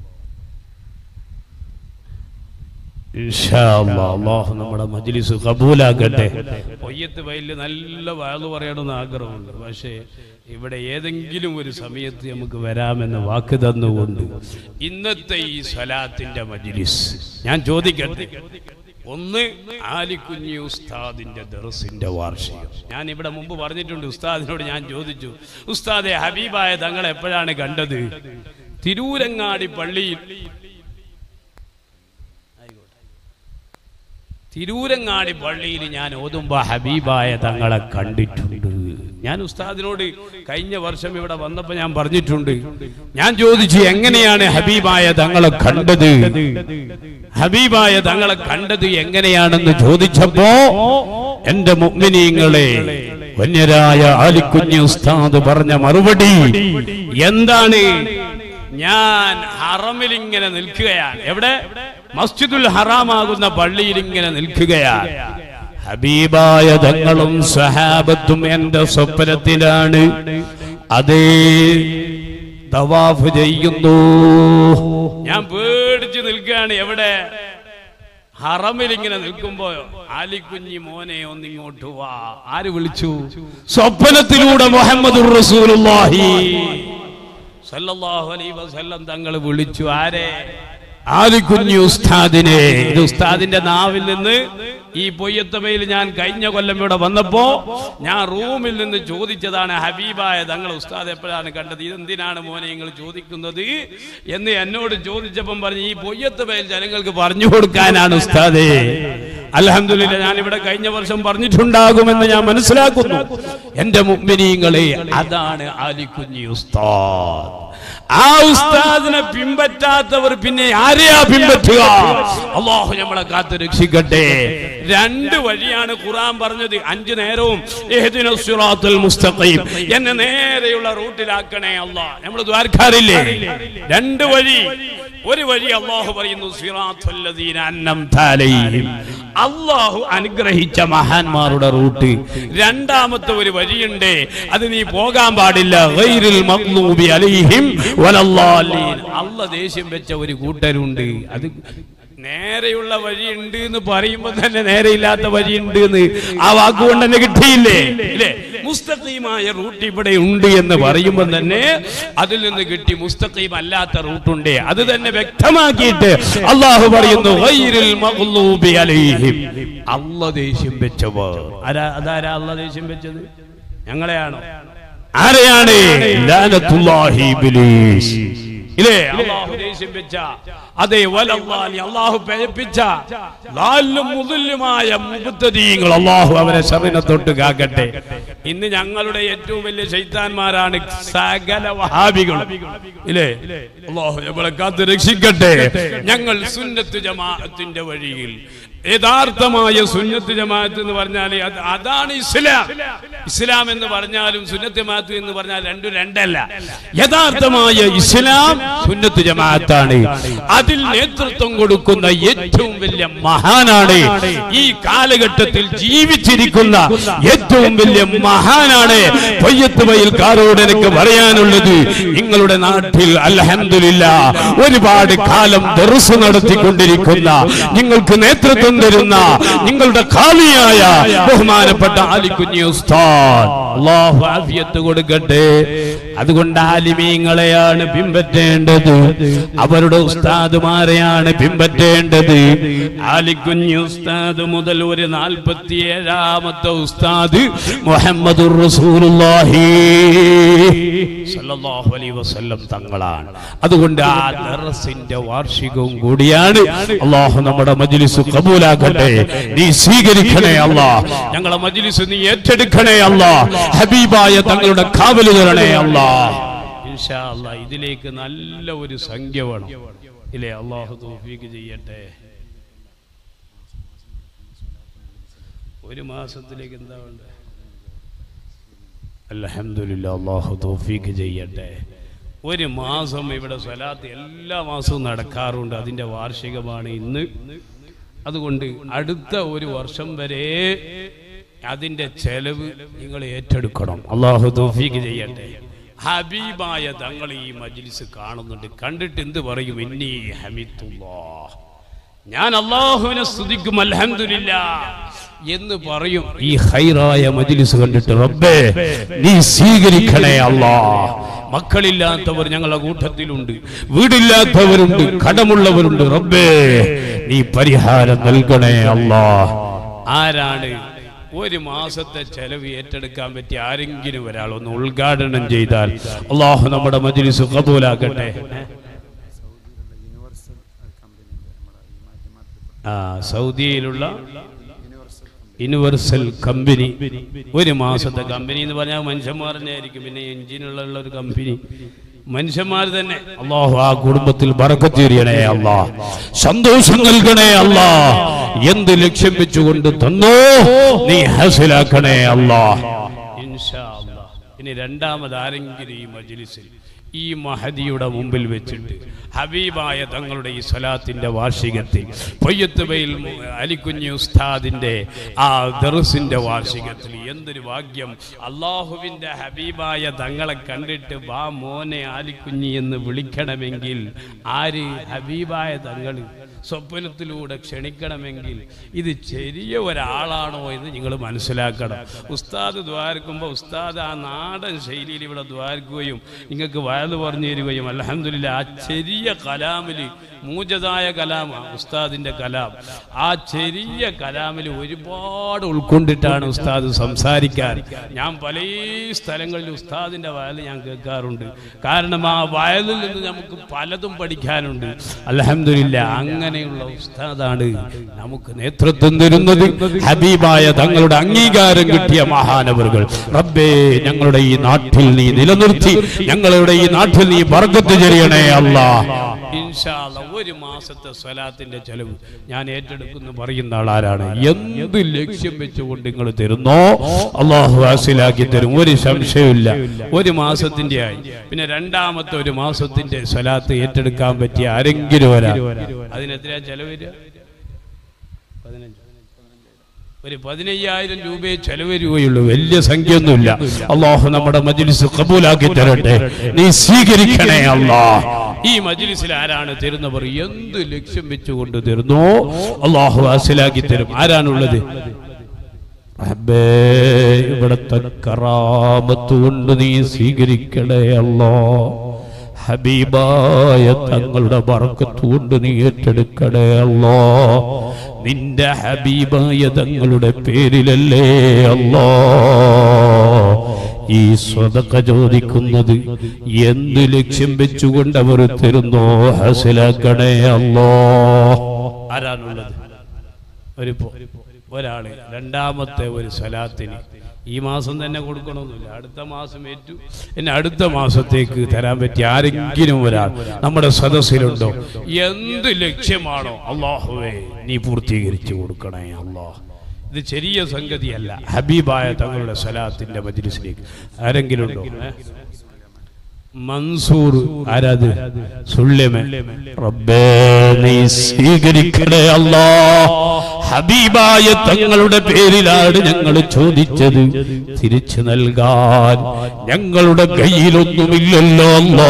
അള്ളാഹു നമ്മുടെ മജ്ലിസ് കബൂലാക്കട്ടെ പൊയ്യത്ത് വയലിൽ നല്ല വയല് പറയണമെന്ന് ആഗ്രഹമുണ്ട് പക്ഷേ ഇവിടെ ഏതെങ്കിലും ഒരു സമയത്ത് നമുക്ക് വരാമെന്ന് വാക്ക് തന്നുകൊണ്ട് ഇന്നത്തെ ഈ സ്വലാത്തിന്റെ മജ്ലിസ് ഞാൻ ചോദിക്കട്ടെ ഒന്ന് ആലിക്കുഞ്ഞി ഉസ്താദിന്റെ ദർസിന്റെ വാർഷികം ഞാൻ ഇവിടെ മുമ്പ് പറഞ്ഞിട്ടുണ്ട് ഉസ്താദിനോട് ഞാൻ ചോദിച്ചു ഉസ്താദെ ഹബീബായ തങ്ങൾ എപ്പോഴാണ് കണ്ടത് തിരൂരങ്ങാടി പള്ളിയിൽ തിരൂരങ്ങാടി പള്ളിയിൽ ഞാൻ ഓതുമ്പോ ഹബീബായ തങ്ങളെ കണ്ടിട്ടുണ്ട് ഞാൻ ഉസ്താദിനോട് കഴിഞ്ഞ വർഷം ഇവിടെ വന്നപ്പോ ഞാൻ പറഞ്ഞിട്ടുണ്ട് ഞാൻ ചോദിച്ചു എങ്ങനെയാണ് ഹബീബായ തങ്ങളെ കണ്ടത് ഹബീബായ തങ്ങളെ കണ്ടത് എങ്ങനെയാണെന്ന് ചോദിച്ചപ്പോ എന്റെ മുഗ്മിനീങ്ങളെ വന്യരായ ആലിക്കുഞ്ഞ് ഉസ്താദ് പറഞ്ഞ മറുപടി എന്താണ് ഞാൻ ഹറമിൽ ഇങ്ങനെ നിൽക്കുകയാണ് എവിടെ മസ്ജിദുൽ ഹറാമാകുന്ന പള്ളിയിൽ ഇങ്ങനെ നിൽക്കുകയാണ് ഹബീബായ തങ്ങളും സഹാബത്തും എന്റെ സ്വപ്നത്തിലാണ് അതേ തവാഫ് ചെയ്യുന്നു ഞാൻ പേടിച്ച് നിൽക്കുകയാണ് എവിടെ ഹറമിൽ ഇങ്ങനെ നിൽക്കുമ്പോ ആലിക്കുഞ്ഞി മോനെ ഒന്നിങ്ങോട്ട് വാ ആര് വിളിച്ചു സ്വപ്നത്തിലൂടെ മുഹമ്മദ് റസൂലുള്ളാഹി സല്ലല്ലാഹു അലൈഹി വസല്ലം തങ്ങൾ വിളിച്ചു ആരെ ആലിക്കുഞ്ഞു ഉസ്താദിനെ ഇത് ഉസ്താദിന്റെ നാവിൽ നിന്ന് ഈ പൊയ്യത്തമയിൽ ഞാൻ കഴിഞ്ഞ കൊല്ലം ഇവിടെ വന്നപ്പോ ഞാൻ റൂമിൽ നിന്ന് ചോദിച്ചതാണ് ഹബീബായ തങ്ങൾ ഉസ്താദ് എപ്പോഴാണ് കണ്ടത് ഇതെന്തിനാണ് മോനെ നിങ്ങൾ ചോദിക്കുന്നത് എന്ന് എന്നോട് ചോദിച്ചപ്പം പറഞ്ഞു ഈ പൊയ്യത്തമയിൽ ജനങ്ങൾക്ക് പറഞ്ഞു കൊടുക്കാനാണ് ഉസ്താദേ അലഹമില്ല ഞാൻ ഇവിടെ കഴിഞ്ഞ വർഷം പറഞ്ഞിട്ടുണ്ടാകുമെന്ന് ഞാൻ മനസ്സിലാക്കുന്നു എന്റെ മുമ്പിനീങ്ങളെ അതാണ് ആലിക്കുഞ്ഞി ഉസ്താദ് ആ ഉസ്താദിനെ പിൻപറ്റാത്തവർ പിന്നെ ആരെയാ പിൻപറ്റുക അള്ളാഹു നമ്മളെ കാത്ത് രക്ഷിക്കട്ടെ രണ്ട് വഴിയാണ് ഖുറാൻ പറഞ്ഞത് അഞ്ചു നേരവും ഇഹ്ദിന സിറാത്തുൽ മുസ്തഖീം എന്നെ നേരെയുള്ള റൂട്ടിലാക്കണേ അല്ലാ നമ്മൾ ദ്വാരക്കാരില്ലേ രണ്ട് വഴി ഒരു വഴി അള്ളാഹു പറയുന്നു സിറാത്തുൽ ലദീന അന്നംത അലൈഹിം അള്ളാഹു അനുഗ്രഹിച്ച മഹാന്മാരുടെ റൂട്ട് രണ്ടാമത്തെ ഒരു വഴിയുണ്ട് അത് നീ പോകാൻ പാടില്ല ഗൈറിൽ മഗ്ലൂബി അലൈഹിം വലല്ലാലീൻ അല്ല ദേഷ്യം വെച്ച ഒരു കൂട്ടരുണ്ട് അത് നേരെയുള്ള വഴിയുണ്ട് എന്ന് പറയുമ്പോൾ തന്നെ നേരെയില്ലാത്ത വഴിയുണ്ട് എന്ന് ആ വാക്കുകൊണ്ട് തന്നെ കിട്ടിയില്ലേ ഇല്ലേ മുസ്തഖീമായ റൂട്ട് ഇവിടെ ഉണ്ട് എന്ന് പറയുമ്പോൾ തന്നെ അതിൽ നിന്ന് കിട്ടി മുസ്തഖീം അല്ലാത്ത റൂട്ടുണ്ട് അത് തന്നെ വ്യക്തമാക്കിയിട്ട് അള്ളാഹു പറയുന്നു ഗൈറിൽ മഗ്ലൂബി അലൈഹിം അല്ല ദേഷ്യം വെച്ചവർ ആരാ അതാരാ അല്ല ദേഷ്യം വെച്ചത് ഞങ്ങളെയാണോ ആരെയാണ് ലാനത്തുല്ലാഹി ഇബ്ലീസ് ഇല്ലേ അള്ളാഹു ദേഷ്യം വെച്ച അതെ വലല്ലാഹി അള്ളാഹു പേപ്പിച്ച ലാലും മുതലുമായ മുബത്തദീങ്ങൾ അള്ളാഹു അവരെ ശറിനെ തൊട്ട് കാക്കട്ടെ ഇന്ന് ഞങ്ങളുടെ ഏറ്റവും വലിയ ശൈത്താന്മാരാണ് സകല വഹാബികൾ ഇല്ലേ അള്ളാഹു നമ്മളെ കാത്ത് രക്ഷിക്കട്ടെ ഞങ്ങൾ സുന്നത്ത് ജമാഅത്തിന്റെ വഴിയിൽ യഥാർത്ഥമായ സുന്നത്ത് ജമാഅത്ത് എന്ന് പറഞ്ഞാൽ അത് അതാണ് ഇസ്ലാം ഇസ്ലാം എന്ന് പറഞ്ഞാലും സുന്നത്ത് ജമാഅത്ത് എന്ന് പറഞ്ഞാൽ രണ്ടും രണ്ടല്ല യഥാർത്ഥമായ ഇസ്ലാം സുന്നത്ത് ജമാഅത്താണ് അതിൽ നേതൃത്വം കൊടുക്കുന്ന ഏറ്റവും വലിയ മഹാനാണ് ഈ കാലഘട്ടത്തിൽ ജീവിച്ചിരിക്കുന്ന ഏറ്റവും വലിയ മഹാനാണ് പൊയ്യത്ത് വയൽക്കാരോട് എനിക്ക് പറയാനുള്ളത് നിങ്ങളുടെ നാട്ടിൽ അൽഹംദുലില്ല ഒരുപാട് കാലം ദർസ് നടത്തിക്കൊണ്ടിരിക്കുന്ന നിങ്ങൾക്ക് നേതൃത്വം തരുന്ന നിങ്ങളുടെ കാലിയായ ബഹുമാനപ്പെട്ട ആലിക്കുഞ്ഞി ഉസ്താദ് അള്ളാഹു ആഫിയത്ത് കൊടുക്കട്ടെ അതുകൊണ്ട് ആലിമീങ്ങളെയാണ് പിൻപറ്റേണ്ടത് അവരുടെ ഉസ്താദുമാരെയാണ് പിൻപറ്റേണ്ടത് ആലിക്കുഞ്ഞി ഉസ്താദ് മുതൽ ഒരു നാൽപ്പത്തി ഏഴാമത്തെ ഉസ്താദ് മുഹമ്മദുർ റസൂലുള്ളാഹി സല്ലല്ലാഹു അലൈഹി വസല്ലം തങ്ങളാണ് അതുകൊണ്ട് ആ ദർസിന്റെ വാർഷികവും കൂടിയാണ് അള്ളാഹു നമ്മുടെ മജ്ലിസ് കബൂലാക്കട്ടെ നീ സ്വീകരിക്കണേ അല്ലാ ഞങ്ങളെ മജ്ലിസ് നീ ഏറ്റെടുക്കണേ അല്ലാ ഹബീബായ തങ്ങളുടെ കാവല് തരണേ അല്ലാ ഇൻഷാ അല്ലാ ഇതിലേക്ക് നല്ല ഒരു സംഖ്യ വേണം ഇല്ലേ അള്ളാഹു തൗഫീക്ക് ചെയ്യട്ടെ ഒരു മാസത്തിലേക്ക് എന്താ വേണ്ടത് അൽഹംദുലില്ലാ അള്ളാഹു തൗഫീക്ക് ചെയ്യട്ടെ ഒരു മാസം ഇവിടെ സ്വലാത്ത് എല്ലാ മാസവും നടക്കാറുണ്ട് അതിൻ്റെ വാർഷികമാണ് ഇന്ന് അതുകൊണ്ട് അടുത്ത ഒരു വർഷം വരെ അതിൻ്റെ ചെലവ് നിങ്ങൾ ഏറ്റെടുക്കണം അള്ളാഹു തൗഫീക്ക് ചെയ്യട്ടെ ഹബീബായ തങ്ങൾ ഈ മജ്ലിസ് കാണുന്നുണ്ട് കണ്ടിട്ട് എന്ത് പറയും ഇന്നി ഹമിത്തുല്ലാ ഞാൻ അള്ളാഹുവിനെ സ്തുതിക്കും അൽഹംദുലില്ല എന്ന് പറയും ഈ ഹൈറായ മജ്ലിസ് കണ്ടിട്ട് റബ്ബേ നീ സ്വീകരിക്കണേ അല്ലാ മക്കളില്ലാത്തവർ ഞങ്ങളുടെ കൂട്ടത്തിലുണ്ട് വീടില്ലാത്തവരുണ്ട് കടമുള്ളവരുണ്ട് റബ്ബേ നീ പരിഹാരം നൽകണേ അല്ലാ ആരാണ് ഒരു മാസത്തെ ചെലവ് ഏറ്റെടുക്കാൻ പറ്റിയ ആരെങ്കിലും ഒരാൾ ഒന്ന് ഉദ്ഘാടനം ചെയ്താൽ അള്ളാഹു നമ്മുടെ മജ്ലിസ് കബൂലാക്കട്ടെ ആ സൗദിയിലുള്ള യൂണിവേഴ്സൽ കമ്പനി ഒരു മാസത്തെ കമ്പനി എന്ന് പറഞ്ഞാൽ മനുഷ്യന്മാർ തന്നെയായിരിക്കും പിന്നെ എഞ്ചിനുള്ള ഒരു കമ്പനി മനുഷ്യന്മാർ തന്നെ അള്ളാഹു ആ കുടുംബത്തിൽ ബറക്കത്തീരിയണേ അല്ലാ സന്തോഷം നൽകണേ അല്ലാ എന്ത് ലക്ഷ്യം വെച്ചുകൊണ്ട് തന്നോ നീ ഹാസിലാക്കണേ അല്ലാ ഇൻഷാ അല്ലാ ഇനി രണ്ടാമത് ആരെങ്കിലും ഈ മജ്ലിസിൽ ഈ മഹദിയുടെ മുമ്പിൽ വെച്ചിട്ട് ഹബീബായ തങ്ങളുടെ ഈ സ്വലാത്തിന്റെ വാർഷികത്തിൽ പൊയ്യത്തുബയിൽ അലിക്കുഞ്ഞി ഉസ്താദിന്റെ ആ ദർസിന്റെ വാർഷികത്തിൽ എന്തൊരു ഭാഗ്യം അള്ളാഹുവിന്റെ ഹബീബായ തങ്ങളെ കണ്ടിട്ട് വാ മോനെ ആലിക്കുഞ്ഞി എന്ന് വിളിക്കണമെങ്കിൽ ആര് ഹബീബായ തങ്ങൾ സ്വപ്നത്തിലൂടെ ക്ഷണിക്കണമെങ്കിൽ ഇത് ചെറിയ ഒരാളാണോ എന്ന് നിങ്ങൾ മനസ്സിലാക്കണം ഉസ്താദ് ദ്വാരക്കുമ്പോൾ ഉസ്താദ് ആ നാടൻ ശൈലിയിൽ ഇവിടെ ദ്വാരക്കുകയും നിങ്ങൾക്ക് വയത് പറഞ്ഞു തരികയും അലഹമില്ല ആ ചെറിയ കലാമിൽ മൂജതായ കലാമാണ് ഉസ്താദിൻ്റെ കലാം ആ ചെറിയ കലാമിൽ ഒരുപാട് ഉൾക്കൊണ്ടിട്ടാണ് ഉസ്താദ് സംസാരിക്കാൻ ഞാൻ പല സ്ഥലങ്ങളിൽ ഉസ്താദിൻ്റെ വയൽ ഞാൻ കേൾക്കാറുണ്ട് കാരണം ആ വയലിൽ നിന്ന് നമുക്ക് പലതും പഠിക്കാനുണ്ട് അലഹമില്ല അങ്ങനെയുള്ള ഉസ്താദാണ് നമുക്ക് നേതൃത്വം തരുന്നത് ഹബീബായ തങ്ങളുടെ അംഗീകാരം കിട്ടിയ മഹാനവറുകൾ റബ്ബേ ഞങ്ങളുടെ ഈ നാട്ടിൽ നീ നിലനിർത്തി ഞങ്ങളുടെ ഈ നാട്ടിൽ നീ ബർക്കത്ത് ചെറിയണേ അല്ലാ ഇൻഷാ അല്ലാ, ഒരു മാസത്തെ സ്വലാത്തിന്റെ ചെലവ് ഞാൻ ഏറ്റെടുക്കുന്നു പറയുന്ന ആളാരാണ് എന്ത് ലക്ഷ്യം വെച്ചുകൊണ്ട് നിങ്ങൾ തരുന്നോ അള്ളാഹു ഹാസിലാക്കി തരും ഒരു സംശയമില്ല ഒരു മാസത്തിന്റെ ആയി പിന്നെ രണ്ടാമത്തെ ഒരു മാസത്തിന്റെ സ്വലാത്ത് ഏറ്റെടുക്കാൻ പറ്റിയ ആരെങ്കിലും വരാം അതിനെത്രയാ ചെലവ് വരിക പതിനഞ്ച് ഒരു പതിനയ്യായിരം രൂപയെ ചെലവ് വരികയുള്ളൂ വലിയ സംഖ്യയൊന്നുമില്ല അള്ളാഹു നമ്മുടെ മജ്ലിസ് കബൂലാക്കി തരട്ടെ നീ സ്വീകരിക്കണേ അല്ലാ ഈ മജ്ലിസിൽ ആരാണ് തരുന്നവർ എന്ത് ലക്ഷ്യം വെച്ചുകൊണ്ട് തരുന്നോ അള്ളാഹു ഹാസിലാക്കി തരും ആരാണുള്ളത് റബ്ബേ, ഇവിടത്തെ കറാമത്ത് കൊണ്ട് നീ സ്വീകരിക്കണേ അല്ലോ ഹബീബായ തങ്ങളുടെ ബറക്കത്ത് കൊണ്ട് നീ ഏറ്റെടുക്കണേ അല്ലോ നിന്റെ ഹബീബായ തങ്ങളുടെ പേരിലല്ലേ അല്ലോ ഈ സ്വതക്ക ചോദിക്കുന്നത് എന്ത് ലക്ഷ്യം വെച്ചുകൊണ്ട് അവർ തരുന്നോ ഹസിലാക്കണേ അല്ലോ ആരാണുള്ളത് ഒരു പോ- ഒരാള് രണ്ടാമത്തെ ഒരു സ്വലാത്തിന് ഈ മാസം തന്നെ കൊടുക്കണമെന്നില്ല അടുത്ത മാസം ഏറ്റു എന്നെ അടുത്ത മാസത്തേക്ക് തരാൻ പറ്റിയ ആരെങ്കിലും ഒരാൾ നമ്മുടെ സദസ്സിലുണ്ടോ എന്ത് ലക്ഷ്യമാണോ അള്ളാഹുവേ നീ പൂർത്തീകരിച്ചു കൊടുക്കണേ അള്ളാഹ് ഇത് ചെറിയ സംഗതിയല്ല ഹബീബായ തങ്ങളുടെ സ്വലാത്തിന്റെ മജ്ലിസിലേക്ക് ആരെങ്കിലും ഉണ്ടോ ഏ? മൻസൂർ ആരാത് സുള്യമേ റബ്ബേ നീ സ്വീകരിക്കണേ അല്ലാ ഹബീബായ തങ്ങളുടെ പേരിലാണ് ഞങ്ങൾ ചോദിച്ചത് തിരിച്ചു നൽകാൻ ഞങ്ങളുടെ കയ്യിലൊന്നുമില്ലല്ലോ അല്ലാ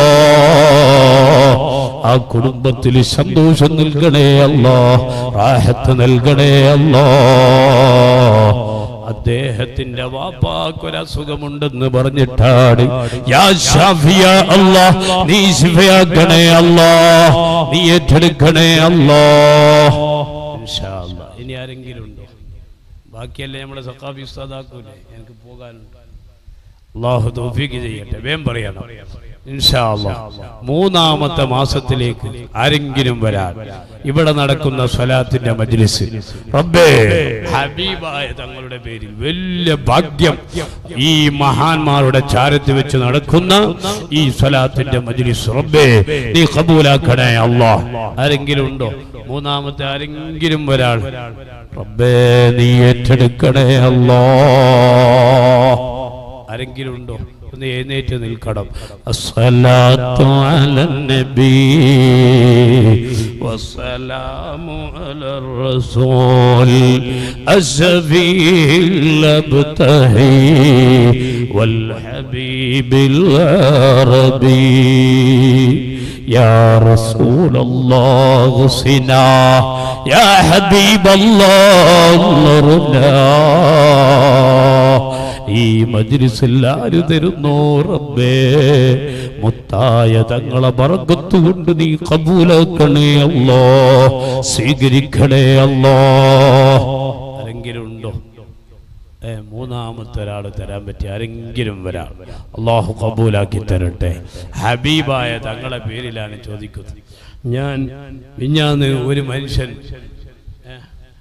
ആ കുടുംബത്തിൽ സന്തോഷം നൽകണേ അല്ലാ റാഹത്ത് നൽകണേ അല്ലാ അദ്ദേഹത്തിന്റെ വാപ്പാക്കൊരസുഖമുണ്ടെന്ന് പറഞ്ഞിട്ടാണ് യാ ഷാഫിയ അല്ലാ നീ ശിഫയാക്കണേ അല്ലാ നീ ഏറ്റെടുക്കണേ അല്ലാ ഇൻഷാ അല്ലാ. ഇനി ആരെങ്കിലും ഉണ്ടോ ബാക്കിയല്ലേ നമ്മളെ സക്കാഫി ഉസ്താദാക്കൂലേ എനിക്ക് പോകാനുണ്ട് അള്ളാഹു തൗഫീഖ് ചെയ്യട്ടെ വേം പറയണം ഇൻഷാ അല്ലാഹ്. മൂന്നാമത്തെ മാസത്തിലേക്ക് ആരെങ്കിലും വരാൻ ഇവിടെ നടക്കുന്ന സ്വലാത്തിന്റെ മജ്ലിസ് റബ്ബേ ഹബീബായ തങ്ങളുടെ പേരിൽ വലിയ ഭാഗ്യം ഈ മഹാന്മാരുടെ ചാരത്ത് വെച്ച് നടക്കുന്ന ഈ സ്വലാത്തിന്റെ മജ്ലിസ് റബ്ബേ നീ കബൂലാക്കണേ അല്ലാഹ് ആരെങ്കിലും ഉണ്ടോ മൂന്നാമത്തെ ആരെങ്കിലും ഒരാൾ റബ്ബേ നീ ഏറ്റെടുക്കണേ അല്ലാഹ് ആരെങ്കിലും ഉണ്ടോ ഒന്ന് എഴുന്നേറ്റ് നിൽക്കണം അസ്സലാത്തു അലൻ നബി വസ്സലാമു അലർ റസൂൽ അസ്ഫീൽ അബ്തഹി വൽ ഹബീബിൽ അറബി يا رسول الله غصنا يا حبيب الله انظرنا ഈ മജ്ലിസിൽ ആര് തരുന്നോ റബ്ബേ മുത്തായ തങ്ങളെ ബറക്കത്ത് കൊണ്ട് നീ കബൂലാക്കണേ അല്ലോ സ്വീകരിക്കണേ അല്ലോ ആരെങ്കിലും ഉണ്ടോ ഏ മൂന്നാമത്തെ ഒരാൾ തരാൻ പറ്റി ആരെങ്കിലും വരാം അള്ളാഹു കബൂലാക്കി തരട്ടെ ഹബീബായ തങ്ങളെ പേരിലാണ് ചോദിക്കുന്നത് ഞാൻ മിഞ്ഞാന്ന് ഒരു മനുഷ്യൻ ഏ,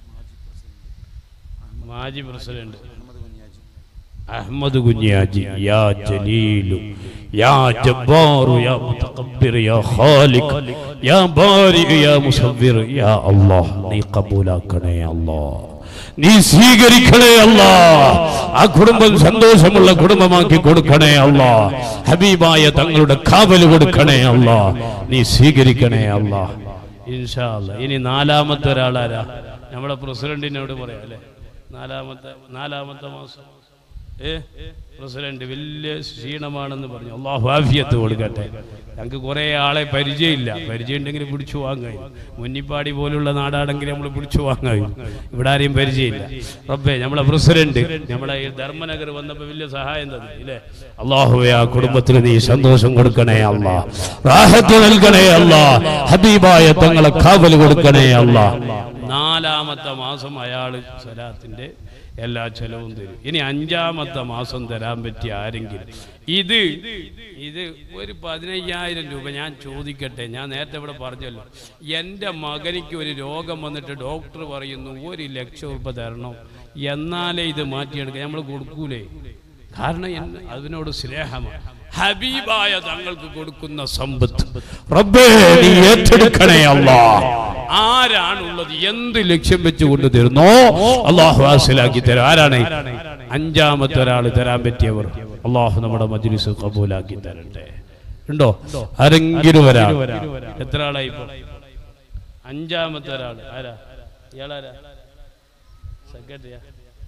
മാജി പ്രസിഡന്റ് അഹമ്മദ് കുഞ്ഞാജി യാ ജലീലു യാ ജബ്ബാറു യാ മുതകബ്ബിർ യാ ഖാലിഖ് യാ ബാരി യാ മുസവ്വിർ യാ അല്ലാഹ് നീ കബൂലാക്കണേ അല്ലാഹ് നീ സ്വീകരിക്കണേ അല്ലാ ആ കുടുംബം സന്തോഷമുള്ള കുടുംബമാക്കി കൊടുക്കണേ അല്ലാ ഹബീബായ തങ്ങളുടെ കാവല് കൊടുക്കണേ അല്ലാ നീ സ്വീകരിക്കണേ അല്ലാ ഇൻഷാ അല്ലാ ഇനി നാലാമത്തെ ഒരാളാരാ നമ്മുടെ പ്രസിഡന്റിനോട് പറയാം അല്ലേ നാലാമത്തെ നാലാമത്തെ മാസം ഏ പ്രസിഡന്റ് വലിയ ക്ഷീണമാണെന്ന് പറഞ്ഞു അള്ളാഹു ആഫിയത്ത് കൊടുക്കട്ടെ ഞങ്ങൾക്ക് കുറേ ആളെ പരിചയമില്ല പരിചയം ഉണ്ടെങ്കിൽ പിടിച്ചു വാങ്ങായി മുന്നിപ്പാടി പോലുള്ള നാടാണെങ്കിൽ നമ്മൾ പിടിച്ചു വാങ്ങായി ഇവിടെ ആരെയും പരിചയമില്ല റബ്ബേ നമ്മളെ പ്രസിഡന്റ് നമ്മളെ ഈ ധർമ്മനഗർ വന്നപ്പോൾ വലിയ സഹായം തന്നു ഇല്ലേ അള്ളാഹുവെ ആ കുടുംബത്തിന് നീ സന്തോഷം കൊടുക്കണേ അല്ല റാഹത്ത് നൽകണേ അല്ല ഹബീബായ തങ്ങളെ കാവൽ കൊടുക്കണേ അല്ല നാലാമത്തെ മാസം അയാള് സ്വലാത്തിന്റെ എല്ലാ ചെലവും തരും ഇനി അഞ്ചാമത്തെ മാസം തരാൻ പറ്റിയ ആരെങ്കിലും ഇത് ഇത് ഒരു പതിനയ്യായിരം രൂപ ഞാൻ ചോദിക്കട്ടെ ഞാൻ നേരത്തെ ഇവിടെ പറഞ്ഞല്ലോ എൻ്റെ മകനിക്ക് ഒരു രോഗം വന്നിട്ട് ഡോക്ടർ പറയുന്നു ഒരു ലക്ഷം രൂപ തരണം എന്നാലേ ഇത് മാറ്റിയെടുക്കുക നമ്മൾ കൊടുക്കൂലേ കാരണം എൻ- അതിനോട് സ്നേഹമാണ് ഹബീബായ തങ്ങൾക്ക് കൊടുക്കുന്ന സമ്പത്ത് റബ്ബേ നീ ഏറ്റെടുക്കണേ അല്ലാ ആരാണുള്ളത് എന്ത് ലക്ഷ്യം വെച്ചുകൊണ്ട് തരുന്നോ അള്ളാഹു ഹാസിലാക്കി തരും ആരാണ് അഞ്ചാമത്തെ ഒരാൾ തരാൻ പറ്റിയവർ അള്ളാഹു നമ്മുടെ മജ്ലിസ് കബൂലാക്കി തരട്ടെ ഉണ്ടോ ആരെങ്കിലും ഒരാൾ എത്ര ആളായി ഇപ്പൊ അഞ്ചാമത്തെ ഒരാൾ ആരാ ഇയാളാരാ സെക്രട്ടറിയാ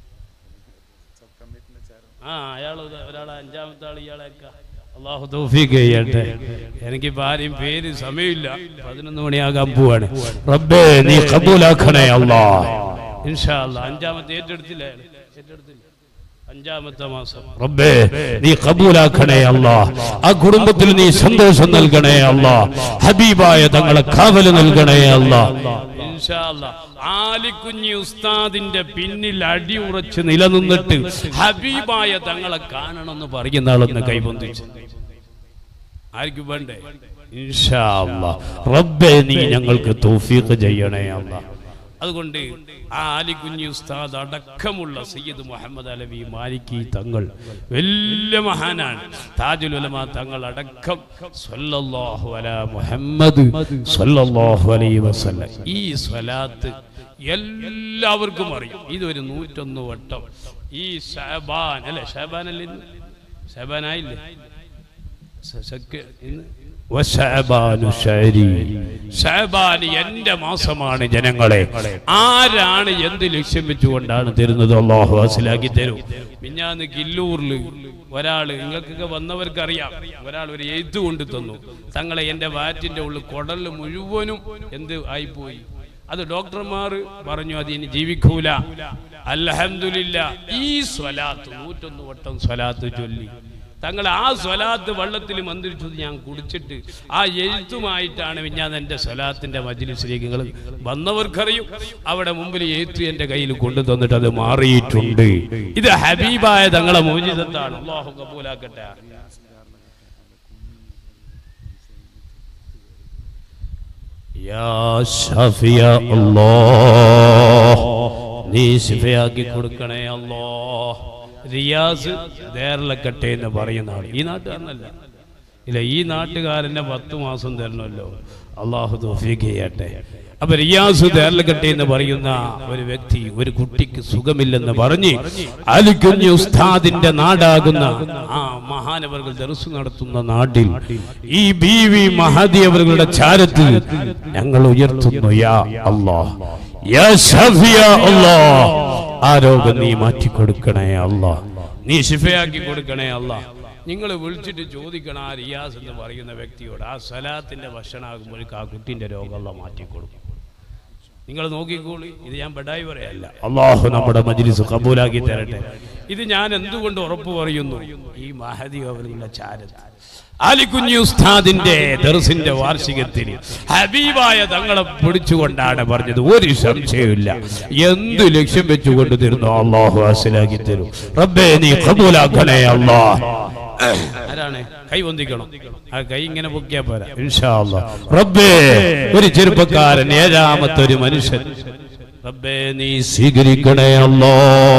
ആ അയാൾ ഒരാൾ അഞ്ചാമത്തെ ആൾ ഇയാളേക്ക അള്ളാഹു തൗഫീഖ് ചെയ്യട്ടെ എനിക്കിപ്പോ ആരെയും പേര് സമയമില്ല പതിനൊന്ന് മണിയാകാൻ പോവാണ് റബ്ബേ നീ കബൂലാക്കണേ അല്ലാ ഇൻഷാ അല്ലാ അഞ്ചാമത്തെ ഏറ്റെടുത്തില്ലേ ഏറ്റെടുത്തില്ല അഞ്ചാമത്തെ മാസം റബ്ബേ നീ കബൂലാക്കണേ അല്ലാ ആ കുടുംബത്തിൽ നീ സന്തോഷം നൽകണേ അല്ലാ ഹബീബായ തങ്ങളെ കാവല് നൽകണേ അല്ലാ ഇൻഷാ അല്ലാ. ആലിക്കുഞ്ഞി ഉസ്താദിന്റെ പിന്നിൽ അടിയുറച്ച് നിലനിന്നിട്ട് ഹബീബായ തങ്ങളെ കാണണമെന്ന് പറയുന്ന ആളൊന്ന് കൈബന്ധിച്ചു ആർക്കും വേണ്ടേ ഇൻഷാ അല്ലാ. റബ്ബേ നീ ഞങ്ങൾക്ക് തൗഫീഖ് ചെയ്യണേ അല്ലാ അതുകൊണ്ട് ആ ആലിക്കുഞ്ഞി ഉസ്താദ് അടക്കമുള്ള സയ്യിദ് മുഹമ്മദ് അലവി മാലിക്കി തങ്ങൾ വലിയ മഹാനാണ് താജുൽ ഉലമ തങ്ങൾ അടക്കം സ്വല്ലല്ലാഹു അലാ മുഹമ്മദ് സ്വല്ലല്ലാഹു അലൈഹി വസല്ലം ഈ സ്വലാത്ത് എല്ലാവർക്കും അറിയും ഇതൊരു നൂറ്റൊന്ന് വട്ടം ഈ ഷാബാൻ അല്ലെ ഷാബാൻ അല്ലേ ഇന്ന്? ഷാബാനായില്ലേ സ- സക്ക് ഇന്ന് വശഅബാനു ശഅരി. ശഅബാൻ എന്റെ മാസമാണ് ജനങ്ങളെ ആരാണ് എന്ത് ലക്ഷ്യം വെച്ചുകൊണ്ടാണ് തരുന്നത് അള്ളാഹു മനസ്സിലാക്കി തരും മിഞ്ഞാന്ന് കില്ലൂറിൽ ഒരാള് നിങ്ങൾക്കൊക്കെ വന്നവർക്ക് അറിയാം ഒരാൾ ഒരു എഴുത്ത് കൊണ്ട് തന്നു തങ്ങളെ എന്റെ വാറ്റിന്റെ ഉള്ളിൽ കുടല് മുഴുവനും എന്ത് ആയിപ്പോയി അത് ഡോക്ടർമാർ പറഞ്ഞു അത് ഇനി ജീവിക്കൂല അൽഹംദുലില്ല ഈ സ്വലാത്ത് നൂറ്റൊന്ന് വട്ടം സ്വലാത്ത് ചൊല്ലി തങ്ങൾ ആ സ്വലാത്ത് വെള്ളത്തിൽ മന്ത്രിച്ചത് ഞാൻ കുടിച്ചിട്ട് ആ എഴുത്തുമായിട്ടാണ് ഞാൻ എൻ്റെ സ്വലാത്തിന്റെ മജ്ലിസിലേക്ക് നിങ്ങൾ വന്നവർക്കറിയും അവിടെ മുമ്പിൽ എഴുത്ത് എൻ്റെ കയ്യിൽ കൊണ്ടു തന്നിട്ട് അത് മാറിയിട്ടുണ്ട് ഇത് ഹബീബായ തങ്ങളെ മോചിതത്താണ് അള്ളാഹു കബൂലാക്കട്ടെ യാ ഷഫിയ അല്ലാഹ് നീ ശിഫയാക്കി കൊടുക്കണേ അല്ലോ റിയാസ് ദേർലക്കട്ടെ എന്ന് പറയുന്ന ആൾ ഈ നാട്ടുകാരനല്ല ഇല്ല ഈ നാട്ടുകാരനെ പത്ത് മാസം തരണമല്ലോ അള്ളാഹു തോഫീക്ക് ചെയ്യട്ടെ അപ്പൊ റിയാസ് ദേർലക്കട്ടെ എന്ന് പറയുന്ന ഒരു വ്യക്തി ഒരു കുട്ടിക്ക് സുഖമില്ലെന്ന് പറഞ്ഞ് അലിക്കുഞ്ഞ് ഉസ്താദിന്റെ നാടാകുന്ന ആ മഹാനവர்கள் ദർസ് നടത്തുന്ന നാട്ടിൽ ഈ ബീവി മഹദി അവരുടെ ചാരത്തിൽ ഞങ്ങൾ ഉയർത്തുന്നു യാ അല്ലാഹ് യാ ഷഫിയ അല്ലാഹ് ആ രോഗം നീ മാറ്റിക്കൊടുക്കണേ അല്ലാഹ് നീ ശിഫയാക്കി കൊടുക്കണേ അല്ലാഹ് നിങ്ങൾ വിളിച്ചിട്ട് ചോദിക്കണം ആ റിയാസ് എന്ന് പറയുന്ന വ്യക്തിയോട് ആ സലാത്തിന്റെ ഭക്ഷണമാകുമ്പോഴേക്ക് ആ കുട്ടിന്റെ രോഗമുള്ള മാറ്റിക്കൊടുക്കും നിങ്ങൾ നോക്കിക്കോളി ഇത് ഞാൻ ബഡായി പറയല്ല അള്ളാഹു നമ്മുടെ മജ്ലിസ് കബൂലാക്കി തരട്ടെ ഇത് ഞാൻ എന്തുകൊണ്ട് ഉറപ്പ് പറയുന്നു ഈ മഹദി അവരുടെ ചാരത്ത് ആലിക്കുഞ്ഞി ഉസ്താദിന്റെ ദർസിന്റെ വാർഷികത്തിൽ ഹബീബായ തങ്ങളെ പിടിച്ചുകൊണ്ടാണ് പറഞ്ഞത് ഒരു സംശയമില്ല എന്ത് ലക്ഷ്യം വെച്ചുകൊണ്ട് തരുന്നു അള്ളാഹു അസിലാക്കി തരും റബ്ബേ നീ കബൂലാക്കണേ അള്ളാഹ് ആരാണ് കൈ പൊന്തിക്കണം ആ കൈ ഇങ്ങനെ പൊക്കിയാ പോരാ ഇൻഷാ അല്ലാ. റബ്ബേ ഒരു ചെറുപ്പക്കാരൻ ഏഴാമത്തെ ഒരു മനുഷ്യൻ റബ്ബേ നീ സ്വീകരിക്കണേ അല്ലോ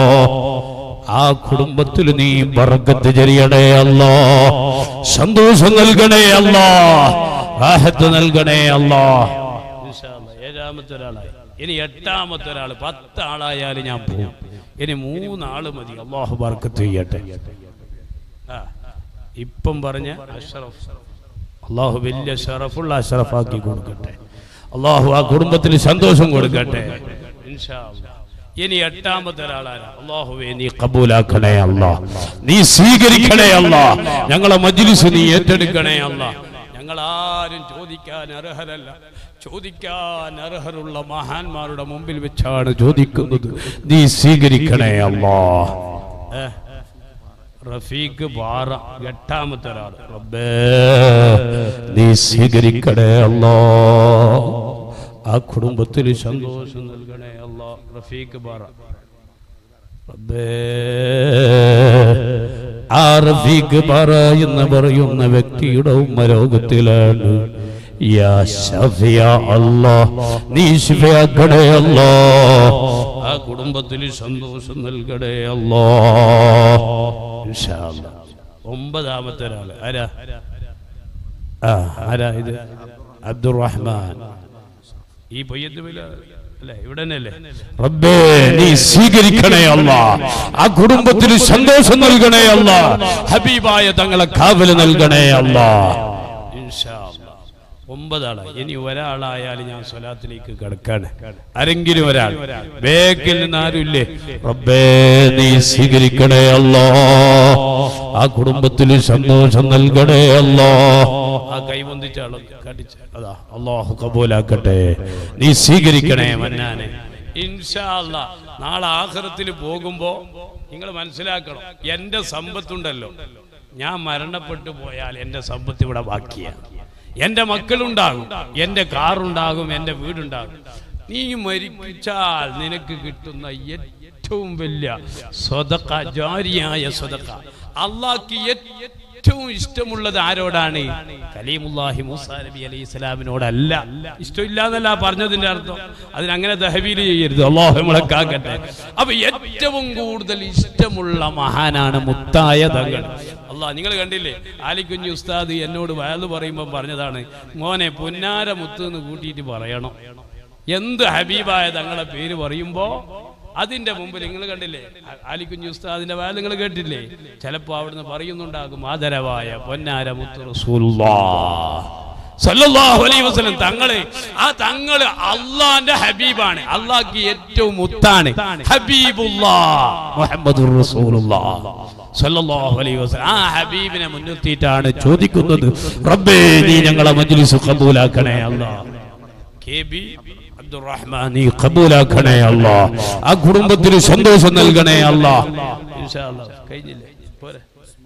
ആ കുടുംബത്തിൽ നീ ബർക്കത്ത് ചെറിയണേ അല്ലോ സന്തോഷം നൽകണേ അല്ലോ റാഹത്ത് നൽകണേ അല്ലോ ഇൻഷാ അല്ലാ. ഏഴാമത്തെ ഒരാളായി ഇനി എട്ടാമത്തെ ഒരാൾ പത്ത് ആളായാലും ഞാൻ പോകും ഇനി മൂന്നാള് മതി അള്ളാഹു ബർക്കത്ത് ചെയ്യട്ടെ ആ, ഇപ്പം പറഞ്ഞ അഷറഫ് അള്ളാഹു വലിയ ഷറഫുള്ള അഷറഫാക്കി കൊടുക്കട്ടെ അള്ളാഹു ആ കുടുംബത്തിന് സന്തോഷം കൊടുക്കട്ടെ ഇൻഷാ അല്ലാ. ഇനി എട്ടാമത്തെ ഒരാളാണ് അള്ളാഹുവേ നീ കബൂലാക്കണേ അല്ലാ നീ സ്വീകരിക്കണേ അല്ലാ ഞങ്ങളെ മജ്ലിസ് നീ ഏറ്റെടുക്കണേ അല്ലാ ഞങ്ങൾ ആരും ചോദിക്കാൻ അർഹരല്ല ചോദിക്കാൻ അർഹരുള്ള മഹാന്മാരുടെ മുമ്പിൽ വെച്ചാണ് ചോദിക്കുന്നത് നീ സ്വീകരിക്കണേ അല്ലാ ഏ, റഫീഖ് ബാറ എട്ടാമത്തെ ഒരാൾ റബ്ബേ നീ സ്വീകരിക്കണേ അല്ലാ ആ കുടുംബത്തിൽ സന്തോഷം നൽകണേ അല്ലാ റഫീഖ് ബാറ റബ്ബേ ആ റഫീഖ് ബാറ എന്ന് പറയുന്ന വ്യക്തിയുടെ ഉമ്മ രോഗത്തിലാണ് യാ ശഫിയ അല്ലാ നീ ശിഫയാക്കണേ അല്ലാ ആ കുടുംബത്തിൽ സന്തോഷം നൽകണേ അല്ലാ ഇൻഷാ അല്ലാ. ഒമ്പതാമത്തെ ഒരാള് ആരാ ആ ആരാ ഇത് അബ്ദുറഹ്മാൻ ഈ പൊയ്യത്ത് വില അല്ലേ ഇവിടെ തന്നെയല്ലേ റബ്ബേ നീ സ്വീകരിക്കണേ അല്ല ആ കുടുംബത്തിന് സന്തോഷം നൽകണേ അല്ല ഹബീബായ തങ്ങളെ കാവല് നൽകണേ അല്ല ഇൻഷാ അല്ലാ. ഒമ്പതാള് ഇനി ഒരാളായാലും ഞാൻ സ്വലാത്തിലേക്ക് കിടക്കാണ് ആരെങ്കിലും ഒരാൾ ബേക്കിൽ നിന്ന് ആരുമില്ലേ റബ്ബേ നീ സ്വീകരിക്കണേ അല്ലോ ആ കുടുംബത്തിൽ സന്തോഷം നൽകണേ അല്ലോ ആ കൈബന്ധിച്ച ആള് കടിച്ച അതാ അള്ളാഹു കബൂലാക്കട്ടെ നീ സ്വീകരിക്കണേ മന്നാനെ ഇൻഷാ അല്ലാ നാളെ ആഖിറത്തിൽ പോകുമ്പോ നിങ്ങൾ മനസ്സിലാക്കണം എന്റെ സമ്പത്തുണ്ടല്ലോ ഞാൻ മരണപ്പെട്ടു പോയാൽ എന്റെ സമ്പത്ത് ഇവിടെ ബാക്കിയാണ് എന്റെ മക്കളുണ്ടാകും എന്റെ കാറുണ്ടാകും എന്റെ വീടുണ്ടാകും നീ മരിച്ചാൽ നിനക്ക് കിട്ടുന്ന ഏറ്റവും വലിയ സ്വതക്ക ജാരിയായ സ്വതക്ക അള്ളാഹ്ക്ക് ഏറ്റവും ഇഷ്ടമുള്ളത് ആരോടാണ് കലീമുല്ലാഹി മൂസാ നബി അലൈഹി ഇസ്ലാമിനോടല്ല ഇഷ്ടമില്ല എന്നല്ല പറഞ്ഞതിന്റെ അർത്ഥം അതിനങ്ങനെ ദഹവീൽ ചെയ്യരുത് അള്ളാഹു നമ്മളെ കാക്കട്ടെ അപ്പൊ ഏറ്റവും കൂടുതൽ ഇഷ്ടമുള്ള മഹാനാണ് മുത്തായ തങ്ങൾ അള്ളാഹ് നിങ്ങൾ കണ്ടില്ലേ ആലിക്കുഞ്ഞ് ഉസ്താദ് എന്നോട് വയല് പറയുമ്പോൾ പറഞ്ഞതാണ് മോനെ പൊന്നാര മുത്ത് എന്ന് കൂട്ടിയിട്ട് പറയണം എന്ത് ഹബീബായ തങ്ങളെ പേര് പറയുമ്പോ അതിന്റെ മുമ്പിൽ നിങ്ങൾ കണ്ടില്ലേ ആ- ആലിക്കുഞ്ഞ് ഉസ്താദിന്റെ വയൽ നിങ്ങൾ കേട്ടില്ലേ ചിലപ്പോ അവിടുന്ന് പറയുന്നുണ്ടാകും ആദരവായ പൊന്നാര മുത്ത് റസൂലുള്ളാഹ് സല്ലല്ലാഹു അലൈഹി വസല്ലം തങ്ങള് ആ തങ്ങള് അള്ളാന്റെ ഹബീബാണ് അള്ളാഹ്ക്ക് ഏറ്റവും മുത്താണ് ഹബീബുല്ലാഹ് മുഹമ്മദുർ റസൂലുള്ളാഹ് സല്ലല്ലാഹു അലൈഹി വസല്ലം ആ ഹബീബിനെ മുൻനിർത്തിയിട്ടാണ് ചോദിക്കുന്നത് റബ്ബേ നീ ഞങ്ങളെ മജ്ലിസ് കബൂലാക്കണേ അല്ലാഹ് കെ ബി അബ്ദുറഹ്മാൻ നീ കബൂലാക്കണേ അല്ലാ ആ കുടുംബത്തിന് സന്തോഷം നൽകണേ അല്ലാ ഇൻഷാ അല്ലാ കഴിഞ്ഞില്ലേ പോരെ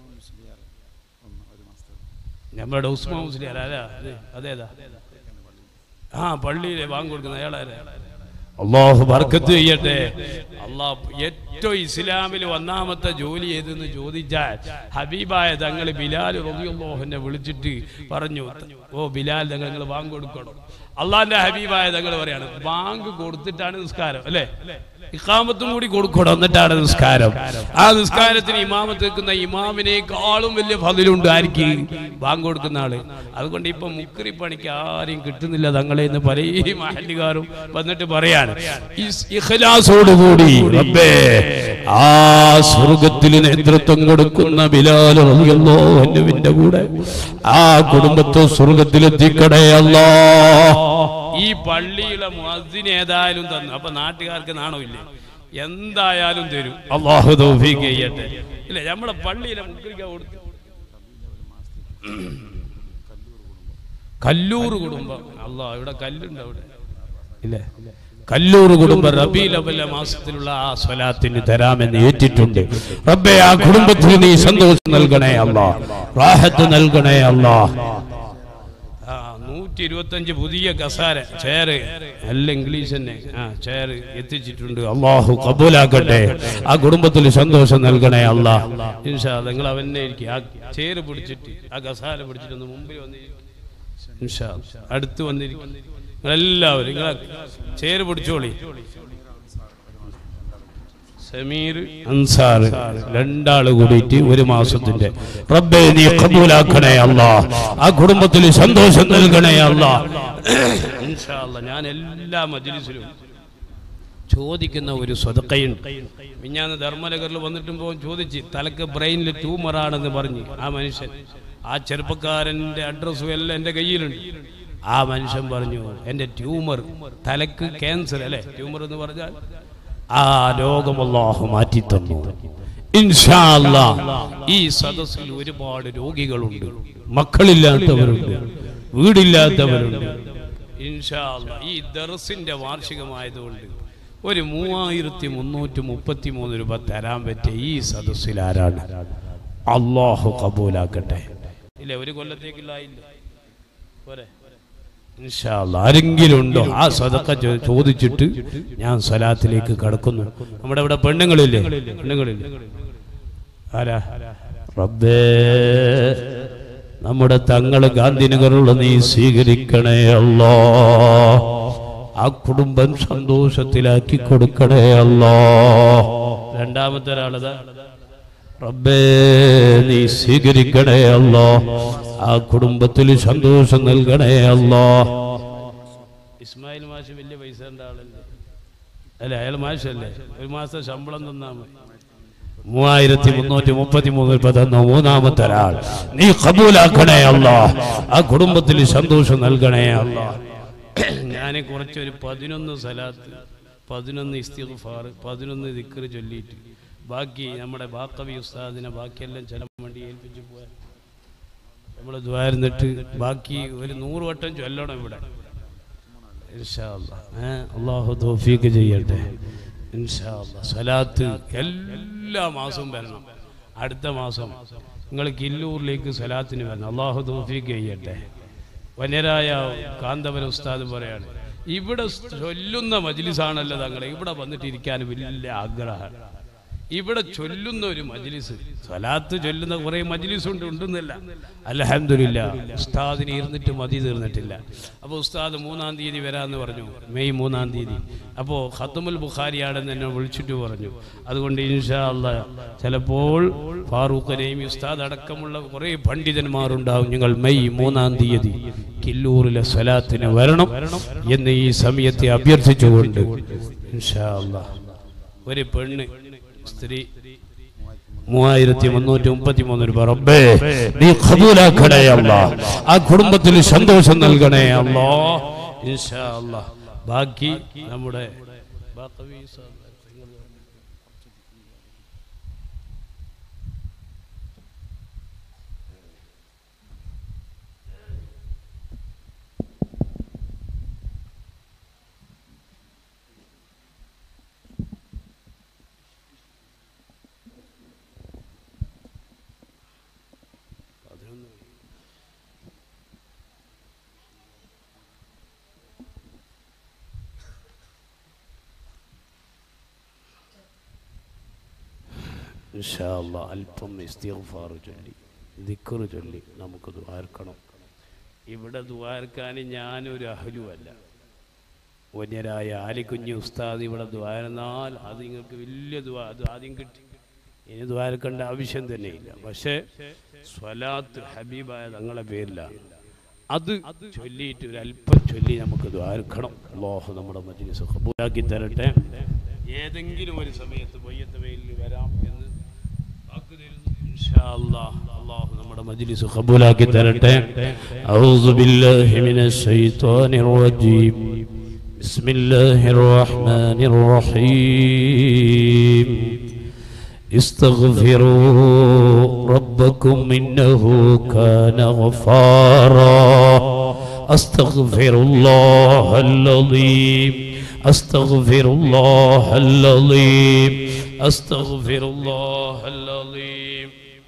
നമ്മുടെ ഉസ്മാൻ മുസ്ലിയാർ ആരാ ഇത്? അതേതാ ആ പള്ളിയിലെ ബാങ്ക് കൊടുക്കുന്ന അയാളാരാ അള്ളാഹു ബർക്കത്ത് ചെയ്യട്ടെ അള്ളാഹ് ഏറ്റവും ഇസ്ലാമിൽ ഒന്നാമത്തെ ജോലി ഏതെന്ന് ചോദിച്ചാൽ ഹബീബായ തങ്ങൾ ബിലാൽ റബിയുള്ളോഹനെ വിളിച്ചിട്ട് പറഞ്ഞു ഓ ബിലാൽ തങ്ങൾ നിങ്ങൾ ബാങ്ക് കൊടുക്കണം അള്ളാന്റെ ഹബീബായ തങ്ങൾ പറയാണ് ബാങ്ക് കൊടുത്തിട്ടാണ് നിസ്കാരം അല്ലേ ഇക്കാമത്തും കൂടി കൊടുക്കണം എന്നിട്ടാണ് നിസ്കാരം ആ നിസ്കാരത്തിന് ഇമാമത്ത് നിൽക്കുന്ന ഇമാമിനേക്കാളും വലിയ ഫതിലുണ്ട് ആർക്ക് ബാങ്ക് കൊടുക്കുന്ന ആള് അതുകൊണ്ട് ഇപ്പൊ മുക്കറി പണിക്ക് ആരെയും കിട്ടുന്നില്ല തങ്ങളെ എന്ന് പല മഹല്ലുകാരും വന്നിട്ട് പറയാണ് ഇസ് ഇഖ്ലാസോടുകൂടി റബ്ബേ ആ സ്വർഗത്തിൽ നേതൃത്വം കൊടുക്കുന്ന ബിലാൽ റളിയല്ലാഹുവിന്റെ കൂടെ ആ കുടുംബത്തെ സ്വർഗത്തിലെത്തിക്കണേ അല്ലാ ഈ പള്ളിയിലെ മുഅദ്ദിൻ ഏതായാലും തന്നു അപ്പൊ നാട്ടുകാർക്ക് നാണോ ഇല്ലേ എന്തായാലും തരും അള്ളാഹു തൗഫീഖ് ചെയ്യട്ടെ ഇല്ല നമ്മളെ പള്ളിയിലെ മുക്രിക്ക കൊടുത്തു കല്ലൂർ കുടുംബം അല്ലാ ഇവിടെ കല്ലുണ്ട് അവിടെ ഇല്ലേ കല്ലൂർ കുടുംബം റബീൽ അവല മാസത്തിലുള്ള ആ സ്വലാത്തിന് തരാമെന്ന് ഏറ്റിട്ടുണ്ട് റബ്ബേ ആ കുടുംബത്തിന് നീ സന്തോഷം നൽകണേ അല്ലാ റാഹത്ത് നൽകണേ അല്ലാ ആ നൂറ്റി ഇരുപത്തഞ്ച് പുതിയ കസാര ചേറ് നല്ല ഇംഗ്ലീഷ് തന്നെ ആ ചേറ് എത്തിച്ചിട്ടുണ്ട് അള്ളാഹു കബൂലാക്കട്ടെ ആ കുടുംബത്തിൽ സന്തോഷം നൽകണേ അല്ലാ ഇൻഷാ നിങ്ങൾ അവനെ ഇരിക്കും ആ ചേറ് പിടിച്ചിട്ട് ആ കസാര പിടിച്ചിട്ട് ഒന്ന് മുമ്പിൽ വന്നിരിക്കും ഇൻഷാ അല്ലാ. അടുത്ത് വന്നിരിക്കും നിങ്ങളെല്ലാവരും നിങ്ങളെ ചേറ് പിടിച്ചോളി സമീർ അൻസാർ രണ്ടാള് കൂടിയിട്ട് ഒരു മാസത്തിന്റെ റബ്ബേ നീ കബൂലാക്കണേ അല്ലാ ആ കുടുംബത്തിൽ സന്തോഷം നൽകണേ അല്ലാ ഇൻഷാ അല്ലാ, ഞാൻ എല്ലാ മജ്ലിസിലും ചോദിക്കുന്ന ഒരു സ്വതക്കയുണ്ട് മിഞ്ഞാന്ന് ധർമ്മനഗറിൽ വന്നിട്ടും പോകും ചോദിച്ച് തലക്ക് ബ്രെയിനിൽ ട്യൂമറാണെന്ന് പറഞ്ഞ് ആ മനുഷ്യൻ ആ ചെറുപ്പക്കാരൻ്റെ അഡ്രസ്സും എല്ലാം എൻ്റെ കയ്യിലുണ്ട് ആ മനുഷ്യൻ പറഞ്ഞു എൻ്റെ ട്യൂമർ തലക്ക് ക്യാൻസർ അല്ലേ ട്യൂമർ എന്ന് പറഞ്ഞാൽ ആ രോഗം അല്ലാഹു മാറ്റി തന്നു ഇൻഷാ അല്ലാ, ഈ സദസ്സിൽ ഒരുപാട് രോഗികളുണ്ട് മക്കളില്ലാത്തവരുണ്ട് വീടില്ലാത്തവരുണ്ട് ഇൻഷാ അല്ലാ ഈ ദർസിന്റെ വാർഷികമായതുകൊണ്ട് ഒരു മൂവായിരത്തി മുന്നൂറ്റി മുപ്പത്തി മൂന്ന് രൂപ തരാൻ പറ്റിയ ഈ സദസ്സിൽ ആരാണ് അള്ളാഹു കബൂലാക്കട്ടെ ഇല്ല ഒരു കൊല്ലത്തേക്കുള്ളായില്ല പോരെ ഇൻഷാ അല്ലാ. ആരെങ്കിലും ഉണ്ടോ ആ സദക്ക ചോ- ചോദിച്ചിട്ട് ഞാൻ സ്വലാത്തിലേക്ക് കടക്കുന്നു നമ്മുടെ ഇവിടെ പെണ്ണുങ്ങളില്ലേ പെണ്ണുങ്ങളില്ലേ ആരാ റബ്ബേ നമ്മുടെ തങ്ങള് ഗാന്ധിനഗറുള്ള നീ സ്വീകരിക്കണേ അല്ലോ ആ കുടുംബം സന്തോഷത്തിലാക്കി കൊടുക്കണേ അല്ലോ രണ്ടാമത്തെ ഒരാളതാ റബ്ബേ നീ സ്വീകരിക്കണേ അല്ലോ ആ കുടുംബത്തിൽ സന്തോഷം നൽകണേ അല്ലോ ഇസ്മായിൽ മാഷ് വലിയ പൈസ ആളല്ലേ അല്ലേ അയാൾ മാഷല്ലേ ഒരു മാസം ശമ്പളം തന്നാ മതി മൂവായിരത്തി മുന്നൂറ്റി മുപ്പത്തി മൂന്ന് രൂപ തന്ന മൂന്നാമത്തെ ഒരാൾ നീ കബൂലാക്കണേ അല്ല ആ കുടുംബത്തിൽ സന്തോഷം നൽകണേ അല്ല ഞാൻ കുറച്ചൊരു പതിനൊന്ന് സലാത്ത് പതിനൊന്ന് ഇസ്തിഗ്ഫാർ പതിനൊന്ന് ദിക്കറ് ചൊല്ലിയിട്ട് ബാക്കി നമ്മുടെ ബാക്കവി ഉസ്താദിനെ ബാക്കിയെല്ലാം ചില വേണ്ടി ഏൽപ്പിച്ചു പോയാൽ നമ്മൾ ദ്വാരുന്നിട്ട് ബാക്കി ഒരു നൂറ് വട്ടം ചൊല്ലണം ഇവിടെ ഇൻഷാ അല്ലാ. ഏ, അള്ളാഹു തോഫീക്ക് ചെയ്യട്ടെ ഇൻഷാ അല്ലാ. സലാത്ത് എല്ലാ മാസവും വരണം അടുത്ത മാസം നിങ്ങൾ കില്ലൂരിലേക്ക് സലാത്തിന് വരണം അള്ളാഹു തോഫീക്ക് ചെയ്യട്ടെ വന്യരായ കാന്തപുര ഉസ്താദ് പറയാണ് ഇവിടെ ചൊല്ലുന്ന മജ്ലിസാണല്ലോ തങ്ങളെ ഇവിടെ വന്നിട്ട് ഇരിക്കാൻ വലിയ ആഗ്രഹമാണ് ഇവിടെ ചൊല്ലുന്ന ഒരു മജ്ലിസ് സ്വലാത്ത് ചൊല്ലുന്ന കുറെ മജ്ലിസ് ഉണ്ട് ഉണ്ടെന്നല്ല അലഹമില്ല ഉസ്താദിന് ഇരുന്നിട്ട് മതി തീർന്നിട്ടില്ല അപ്പോൾ ഉസ്താദ് മൂന്നാം തീയതി വരാമെന്ന് പറഞ്ഞു മെയ് മൂന്നാം തീയതി അപ്പോൾ ഖത്തുമുൽ ബുഖാരിയാണെന്ന് എന്നെ വിളിച്ചിട്ട് പറഞ്ഞു അതുകൊണ്ട് ഇൻഷാ അല്ല ചിലപ്പോൾ ഫാറൂഖ് നൈമി ഉസ്താദ് അടക്കമുള്ള കുറേ പണ്ഡിതന്മാരുണ്ടാവും നിങ്ങൾ മെയ് മൂന്നാം തീയതി കില്ലൂറിലെ സ്വലാത്തിന് വരണം എന്ന് ഈ സമയത്തെ അഭ്യർത്ഥിച്ചുകൊണ്ട് ഇൻഷാ അല്ല ഒരു പെണ്ണ് സ്ത്രീ മൂവായിരത്തി മുന്നൂറ്റി മുപ്പത്തി മൂന്ന് രൂപ റബ്ബേ നീ ഖബൂലാക്കണേ അല്ലാ ആ കുടുംബത്തിൽ സന്തോഷം നൽകണേ അല്ലാ ഇൻഷാ അല്ലാ ബാക്കി നമ്മുടെ ബാക്കവി സാബ് ഇൻഷാ അല്ലാ അല്പം ഇസ്തിഗ്ഫാർ ചൊല്ലി ദിക്ർ ചൊല്ലി നമുക്ക് ദ്വാർക്കണം ഇവിടെ ദ്വാരക്കാൻ ഞാനൊരു അഹലുവല്ല വന്യരായ ആലിക്കുഞ്ഞ് ഉസ്താദ് ഇവിടെ ദ്വാരന്നാൽ അത് നിങ്ങൾക്ക് വലിയ ദ്വാ അത് ആദ്യം കിട്ടി ഇനി ദ്വാരക്കേണ്ട ആവശ്യം തന്നെയില്ല പക്ഷേ സ്വലാത്ത് ഹബീബായ തങ്ങളെ പേരിലാണ് അത് ചൊല്ലിയിട്ട് ഒരു അല്പം ചൊല്ലി നമുക്ക് ദ്വാരക്കണം അള്ളാഹു നമ്മുടെ മജ്ലിസ് കബൂലാക്കി തരട്ടെ ഏതെങ്കിലും ഒരു സമയത്ത് വയ്യത്ത് വെയിലിൽ വരാം എന്ന് വാക്ക് തരുന്നു ഇൻഷാ അല്ലാഹ് അള്ളാഹു നമ്മുടെ മജ്ലിസ് കബൂലാക്കി തരട്ടെ أعوذ بالله من الشيطان الرجيم بسم الله الرحمن الرحيم استغفروا ربكم إنه كان غفارا أستغفر الله العظيم أستغفر الله العظيم أستغفر الله العظيم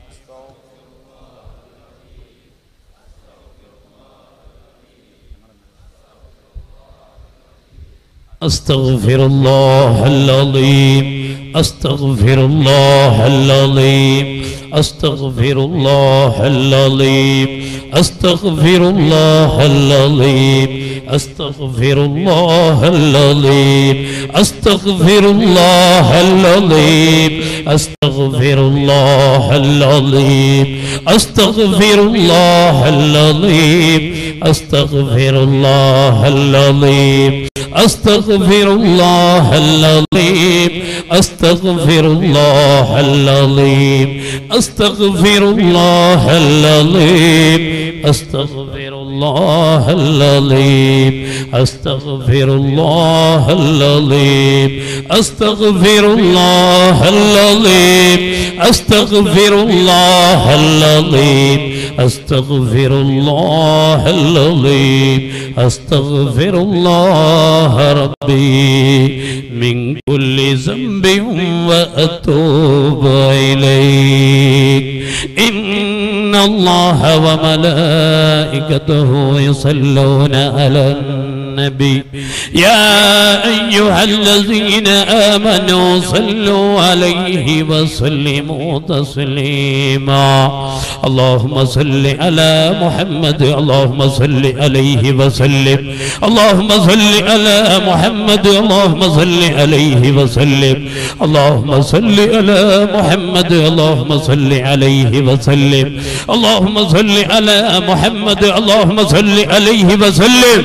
أستغفر الله العظيم أستغفر الله العظيم أستغفر الله العظيم أستغفر الله العظيم أستغفر الله العظيم أستغفر الله العظيم أستغفر الله العظيم أستغفر الله العظيم أستغفر الله العظيم أستغفر الله العظيم أستغفر الله العظيم أستغفر الله العظيم أستغفر الله العظيم أستغفر الله العظيم أستغفر الله العظيم أستغفر الله العظيم أستغفر الله العظيم أستغفر الله ربي من كل ذنب وأتوب إليك إن الله وملائكته يصلون على النبي يا أيها الذين آمنوا صلوا عليه وسلموا تسليما اللهم صل على محمد اللهم صل عليه وسلم اللهم صل على محمد اللهم صل عليه وسلم اللهم صل على محمد اللهم صل عليه وسلم اللهم صل على محمد اللهم صل عليه وسلم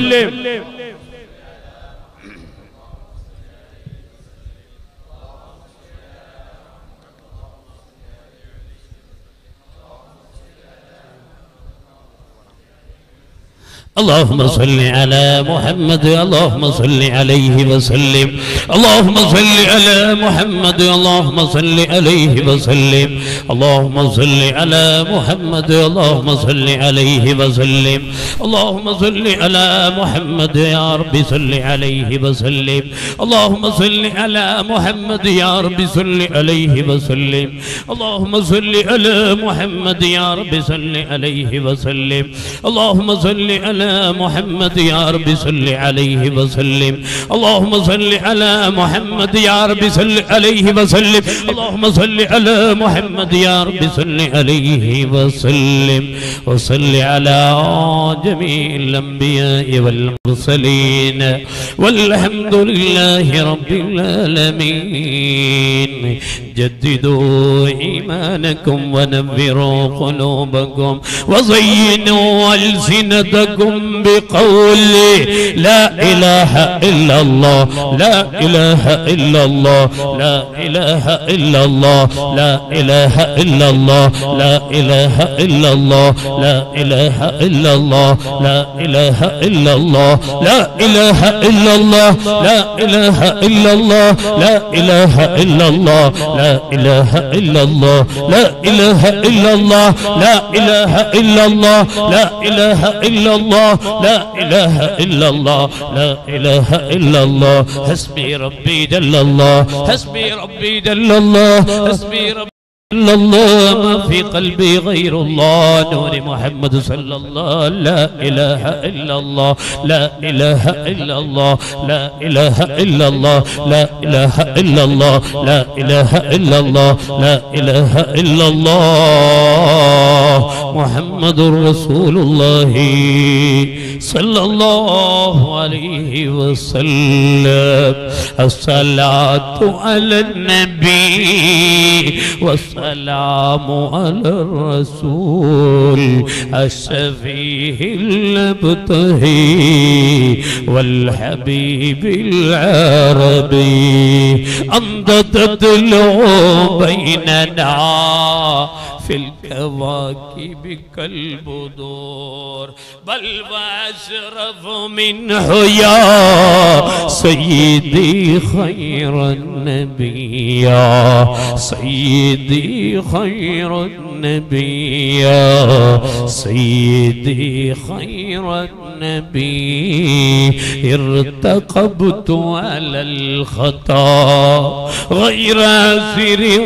اللهم صل على محمد اللهم صل عليه وسلم اللهم صل على محمد اللهم صل عليه وسلم اللهم صل على محمد اللهم صل عليه وسلم اللهم صل على محمد يا رب صل عليه وسلم اللهم صل على محمد يا رب صل عليه وسلم اللهم صل على محمد يا رب صل عليه وسلم اللهم صل على محمد يا رب صل عليه وسلم اللهم صل على محمد يا رب صل عليه وسلم اللهم صل على محمد يا رب صل عليه وسلم وصل على جميع الأنبياء والمرسلين والحمد لله رب العالمين جددوا إيمانكم ونبروا قلوبكم وزينوا ألسنتكم بقول لا إله إلا الله لا إله إلا الله لا إله إلا الله لا إله إلا الله لا إله إلا الله لا إله إلا الله لا إله إلا الله لا إله إلا الله لا إله إلا الله لا إله إلا الله لا إله إلا الله لا إله إلا الله لا إله إلا الله لا إله إلا الله لا إله إلا الله لا إله إلا الله حسبي ربي جل الله حسبي ربي جل الله حسبي ربي إلا الله ما في قلبي غير الله نور محمد صلى الله لا إله إلا الله لا إله إلا الله لا إله إلا الله لا إله إلا الله لا إله إلا الله لا إله إلا الله محمد رسول الله صلى الله عليه وسلم الصلاة على النبي والسلام على الرسول الشفيه المبتهي والحبيب العربي أنت تتلو بيننا في الكواكب كالبدور بل واشرف منه يا سيدي خير النبي يا سيدي خير النبي يا سيدي خير النبي ارتقبت على الخطا غير سر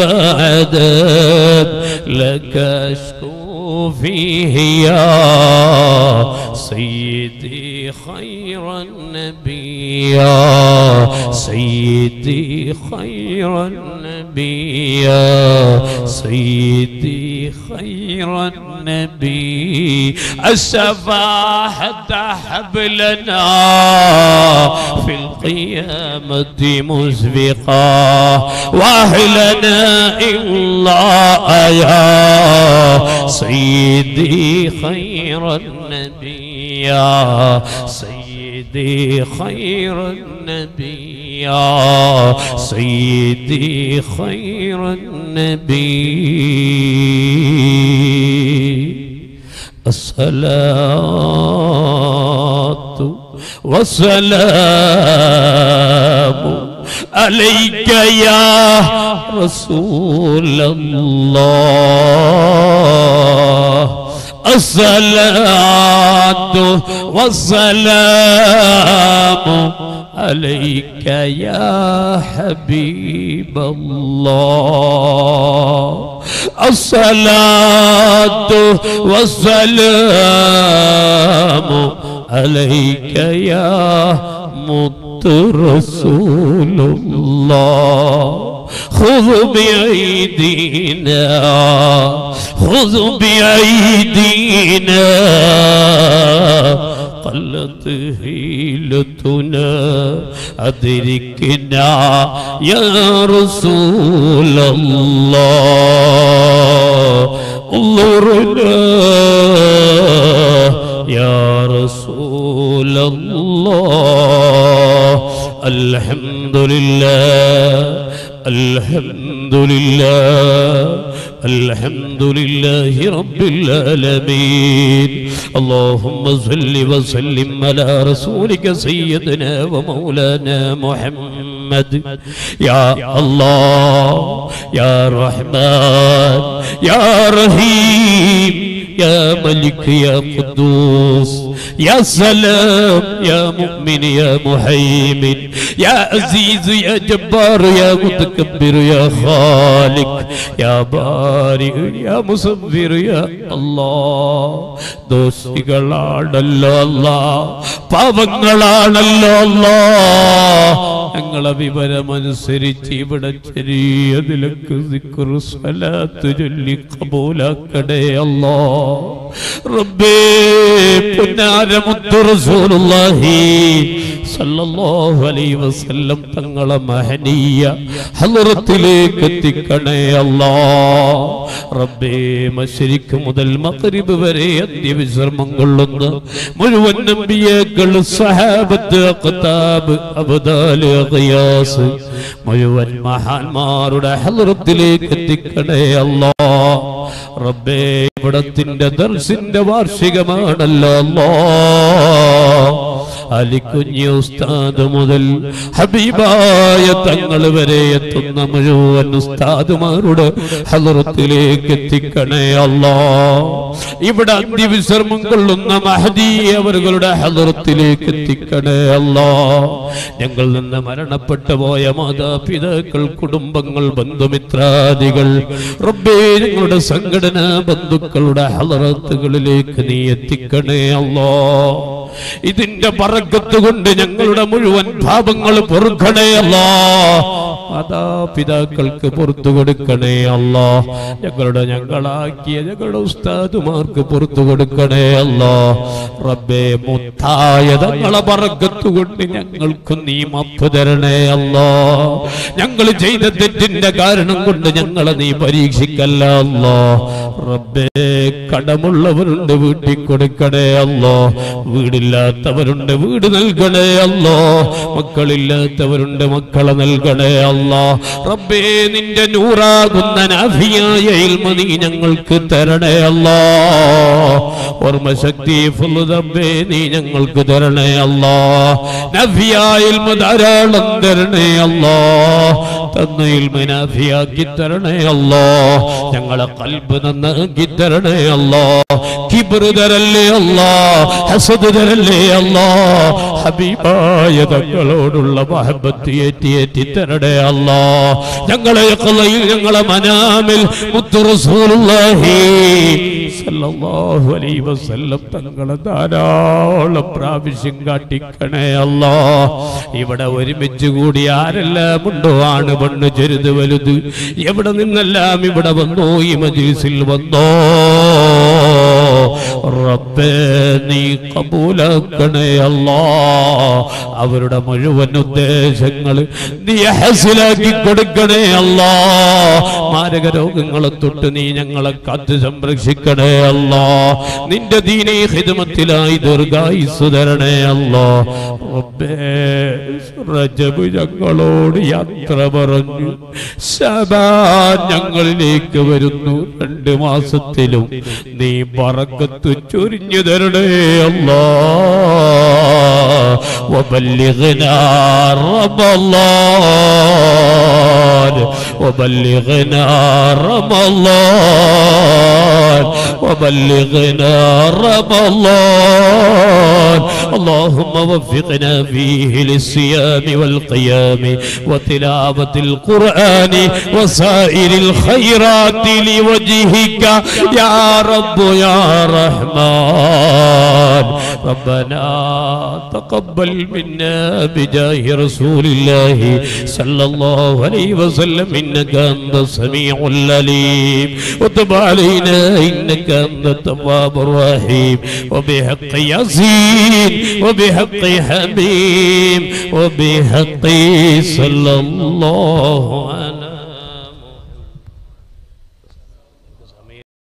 وعدد لك أشكو فيه يا سيدي خير النبي يا سيدي خير النبي يا سيدي خير النبي الشفاعة حبلنا في القيامة مسبقا واهلنا إلا يا سيدي خير النبي يا سيدي خير النبي يا سيدي خير النبي الصلاة والسلام عليك يا رسول الله الصلاة والسلام عليك يا حبيب الله الصلاة والسلام عليك يا مت رسول الله خذ بأيدينا خذ بأيدينا قلت هيلتنا أدركنا يا رسول الله انظرنا يا رسول الله الحمد لله الحمد لله الحمد لله رب العالمين اللهم صل وسلم على رسولك سيدنا ومولانا محمد يا الله يا رحمن يا رحيم يا ملك يا قدوس يا سلام يا مؤمن يا محيمن يا عزيز يا جبار يا متكبر يا خالق يا بارئ يا مصبر يا الله ദോഷികളാണല്ലോ അല്ല പാപങ്ങളാണല്ലോ അല്ല ഞങ്ങളെ വിവരമനുസരിച്ച് ഇവിടെ ചെറിയതിലൊക്കെ സിക്കുറു സ്വലാത്ത് ചൊല്ലി കബൂലാക്കടേ അല്ലോ റബ്ബേ പുന്നാരമുത്തു റസൂലുള്ളാഹി സല്ലല്ലാഹു അലൈഹി വസല്ലം തങ്ങളെ മഹനീയ ഹളറത്തിലേക്ക് എത്തിക്കണേ അല്ലാ റബ്ബേ മശരിക്ക് മുതൽ മഗ്രിബ് വരെ അന്ത്യവിശ്രമം കൊള്ളുന്ന മുഴുവൻ നബിയേക്കൾ സഹാബത്ത് അഖ്താബ് അബ്ദാല് ഖിയാസ് മുഴുവൻ മഹാന്മാരുടെ ഹളറത്തിലേക്ക് എത്തിക്കണേ അല്ലാ റബ്ബേ ഇവിടത്തിന്റെ ദർശിന്റെ വാർഷികമാണല്ലോ അല്ലാ അലിക്കുഞ്ഞി ഉസ്താദ് മുതൽ ഹബീബായ തങ്ങൾ വരെ എത്തുന്ന മുഴുവൻ ഉസ്താദുമാരുടെ ഹലറത്തിലേക്ക് എത്തിക്കണേ അല്ലാ ഇവിടെ അന്ത്യവിശ്രമം കൊള്ളുന്ന മഹദി അവരുടെ ഹലറത്തിലേക്ക് എത്തിക്കണേ അല്ലാ ഞങ്ങൾ നിന്ന് മരണപ്പെട്ടു പോയ മാതാപിതാക്കൾ കുടുംബങ്ങൾ ബന്ധുമിത്രാദികൾ റബ്ബേ ഞങ്ങളുടെ സംഘടനാ ബന്ധുക്കളുടെ ഹലറത്തുകളിലേക്ക് നീ എത്തിക്കണേ അല്ലാ ഇതിന്റെ പറക്കത്ത് കൊണ്ട് ഞങ്ങളുടെ മുഴുവൻ പാപങ്ങൾ പൊറുക്കണേ അല്ല മാതാപിതാക്കൾക്ക് പുറത്തു കൊടുക്കണേ അല്ല ഞങ്ങളുടെ ഞങ്ങളാക്കിയ ഞങ്ങളുടെ ഉസ്താദുമാർക്ക് പുറത്തു കൊടുക്കണേ അല്ല റബ്ബേ മുത്തായ തങ്ങളെ പറക്കത്ത് കൊണ്ട് ഞങ്ങൾക്ക് നീ മപ്പ് തരണേ അല്ല ഞങ്ങൾ ചെയ്ത തെറ്റിന്റെ കാരണം കൊണ്ട് ഞങ്ങളെ നീ പരീക്ഷിക്കല്ല അല്ല റബ്ബേ കടമുള്ളവരുണ്ട് വീട്ടിൽ കൊടുക്കണേ അല്ലോ വീടില്ലാത്തവരുണ്ട് വീട് നൽകണേ അല്ലോ മക്കളില്ലാത്തവരുണ്ട് മക്കളെ നൽകണേ അല്ലോ റബ്ബേ നിന്റെ നൂറാകുന്ന നാഭിയായ ഇൽമ നീ ഞങ്ങൾക്ക് തരണേ അല്ലോ ഓർമ്മശക്തി ഫുള്ള് റബ്ബേ നീ ഞങ്ങൾക്ക് തരണേ അല്ലോ നഭിയായ ഇൽമ ധാരാളം തരണേ അല്ലോ തന്ന ഇൽമ നാഭിയാക്കി തരണേ അല്ലോ ഞങ്ങളെ കൽബ് നന്നാക്കി തരണേ അല്ലോ കിബറ് തരല്ലേ അല്ലാ ഹസദ് തരല്ലേ അല്ലാ ഹബീബായ തങ്ങളോടുള്ള മഹബത്ത് ഏറ്റി ഏറ്റി തരണേ അല്ലാ ഞങ്ങളെ ഖലയിൽ ഞങ്ങളെ മനാമിൽ മുത്തു റസൂലുള്ളാഹി സല്ലല്ലാഹു അലൈഹി വസല്ലം തങ്ങളെ ധാരാളം പ്രാവശ്യം കാട്ടിക്കണേ അല്ലാ ഇവിടെ ഒരുമിച്ച് കൂടി ആരെല്ലാം ഉണ്ടോ ആണ് പെണ്ണ് ചെറുത് വലുത് എവിടെ നിന്നെല്ലാം ഇവിടെ വന്നോ ഈ മജീസിൽ വന്നോ റബ്ബേ നീ കബൂലാക്കണേ അല്ലാ അവരുടെ മുഴുവൻ ഉദ്ദേശങ്ങൾ നീ ഹസിലാക്കി കൊടുക്കണേ അല്ലാ മാരക രോഗങ്ങളെ തൊട്ട് നീ ഞങ്ങളെ കാത്ത് സംരക്ഷിക്കണേ അല്ലാ നിന്റെ ദീനീ ഹിദമത്തിലായി ദീർഘായുസ് തരണേ അല്ലാ റബ്ബേ റജബ് ഞങ്ങളോട് യാത്ര പറഞ്ഞു ശബാൻ ഞങ്ങളിലേക്ക് വരുന്നു രണ്ട് മാസത്തിലും നീ പറക്കത്ത് ചൊരിഞ്ഞു തരണേ അല്ലാ وبلغنا رمضان وبلغنا رمضان وبلغنا رمضان اللهم وفقنا فيه للصيام والقيام وتلاوة القرآن وسائر الخيرات لوجهك يا رب يا رحمن ربنا تقبل منا بجاه رسول الله صلى الله عليه وسلم إنك أنت السميع العليم وتب علينا إنك أنت التواب الرحيم وبحق ياسين وبحق حميم وبحق صلى الله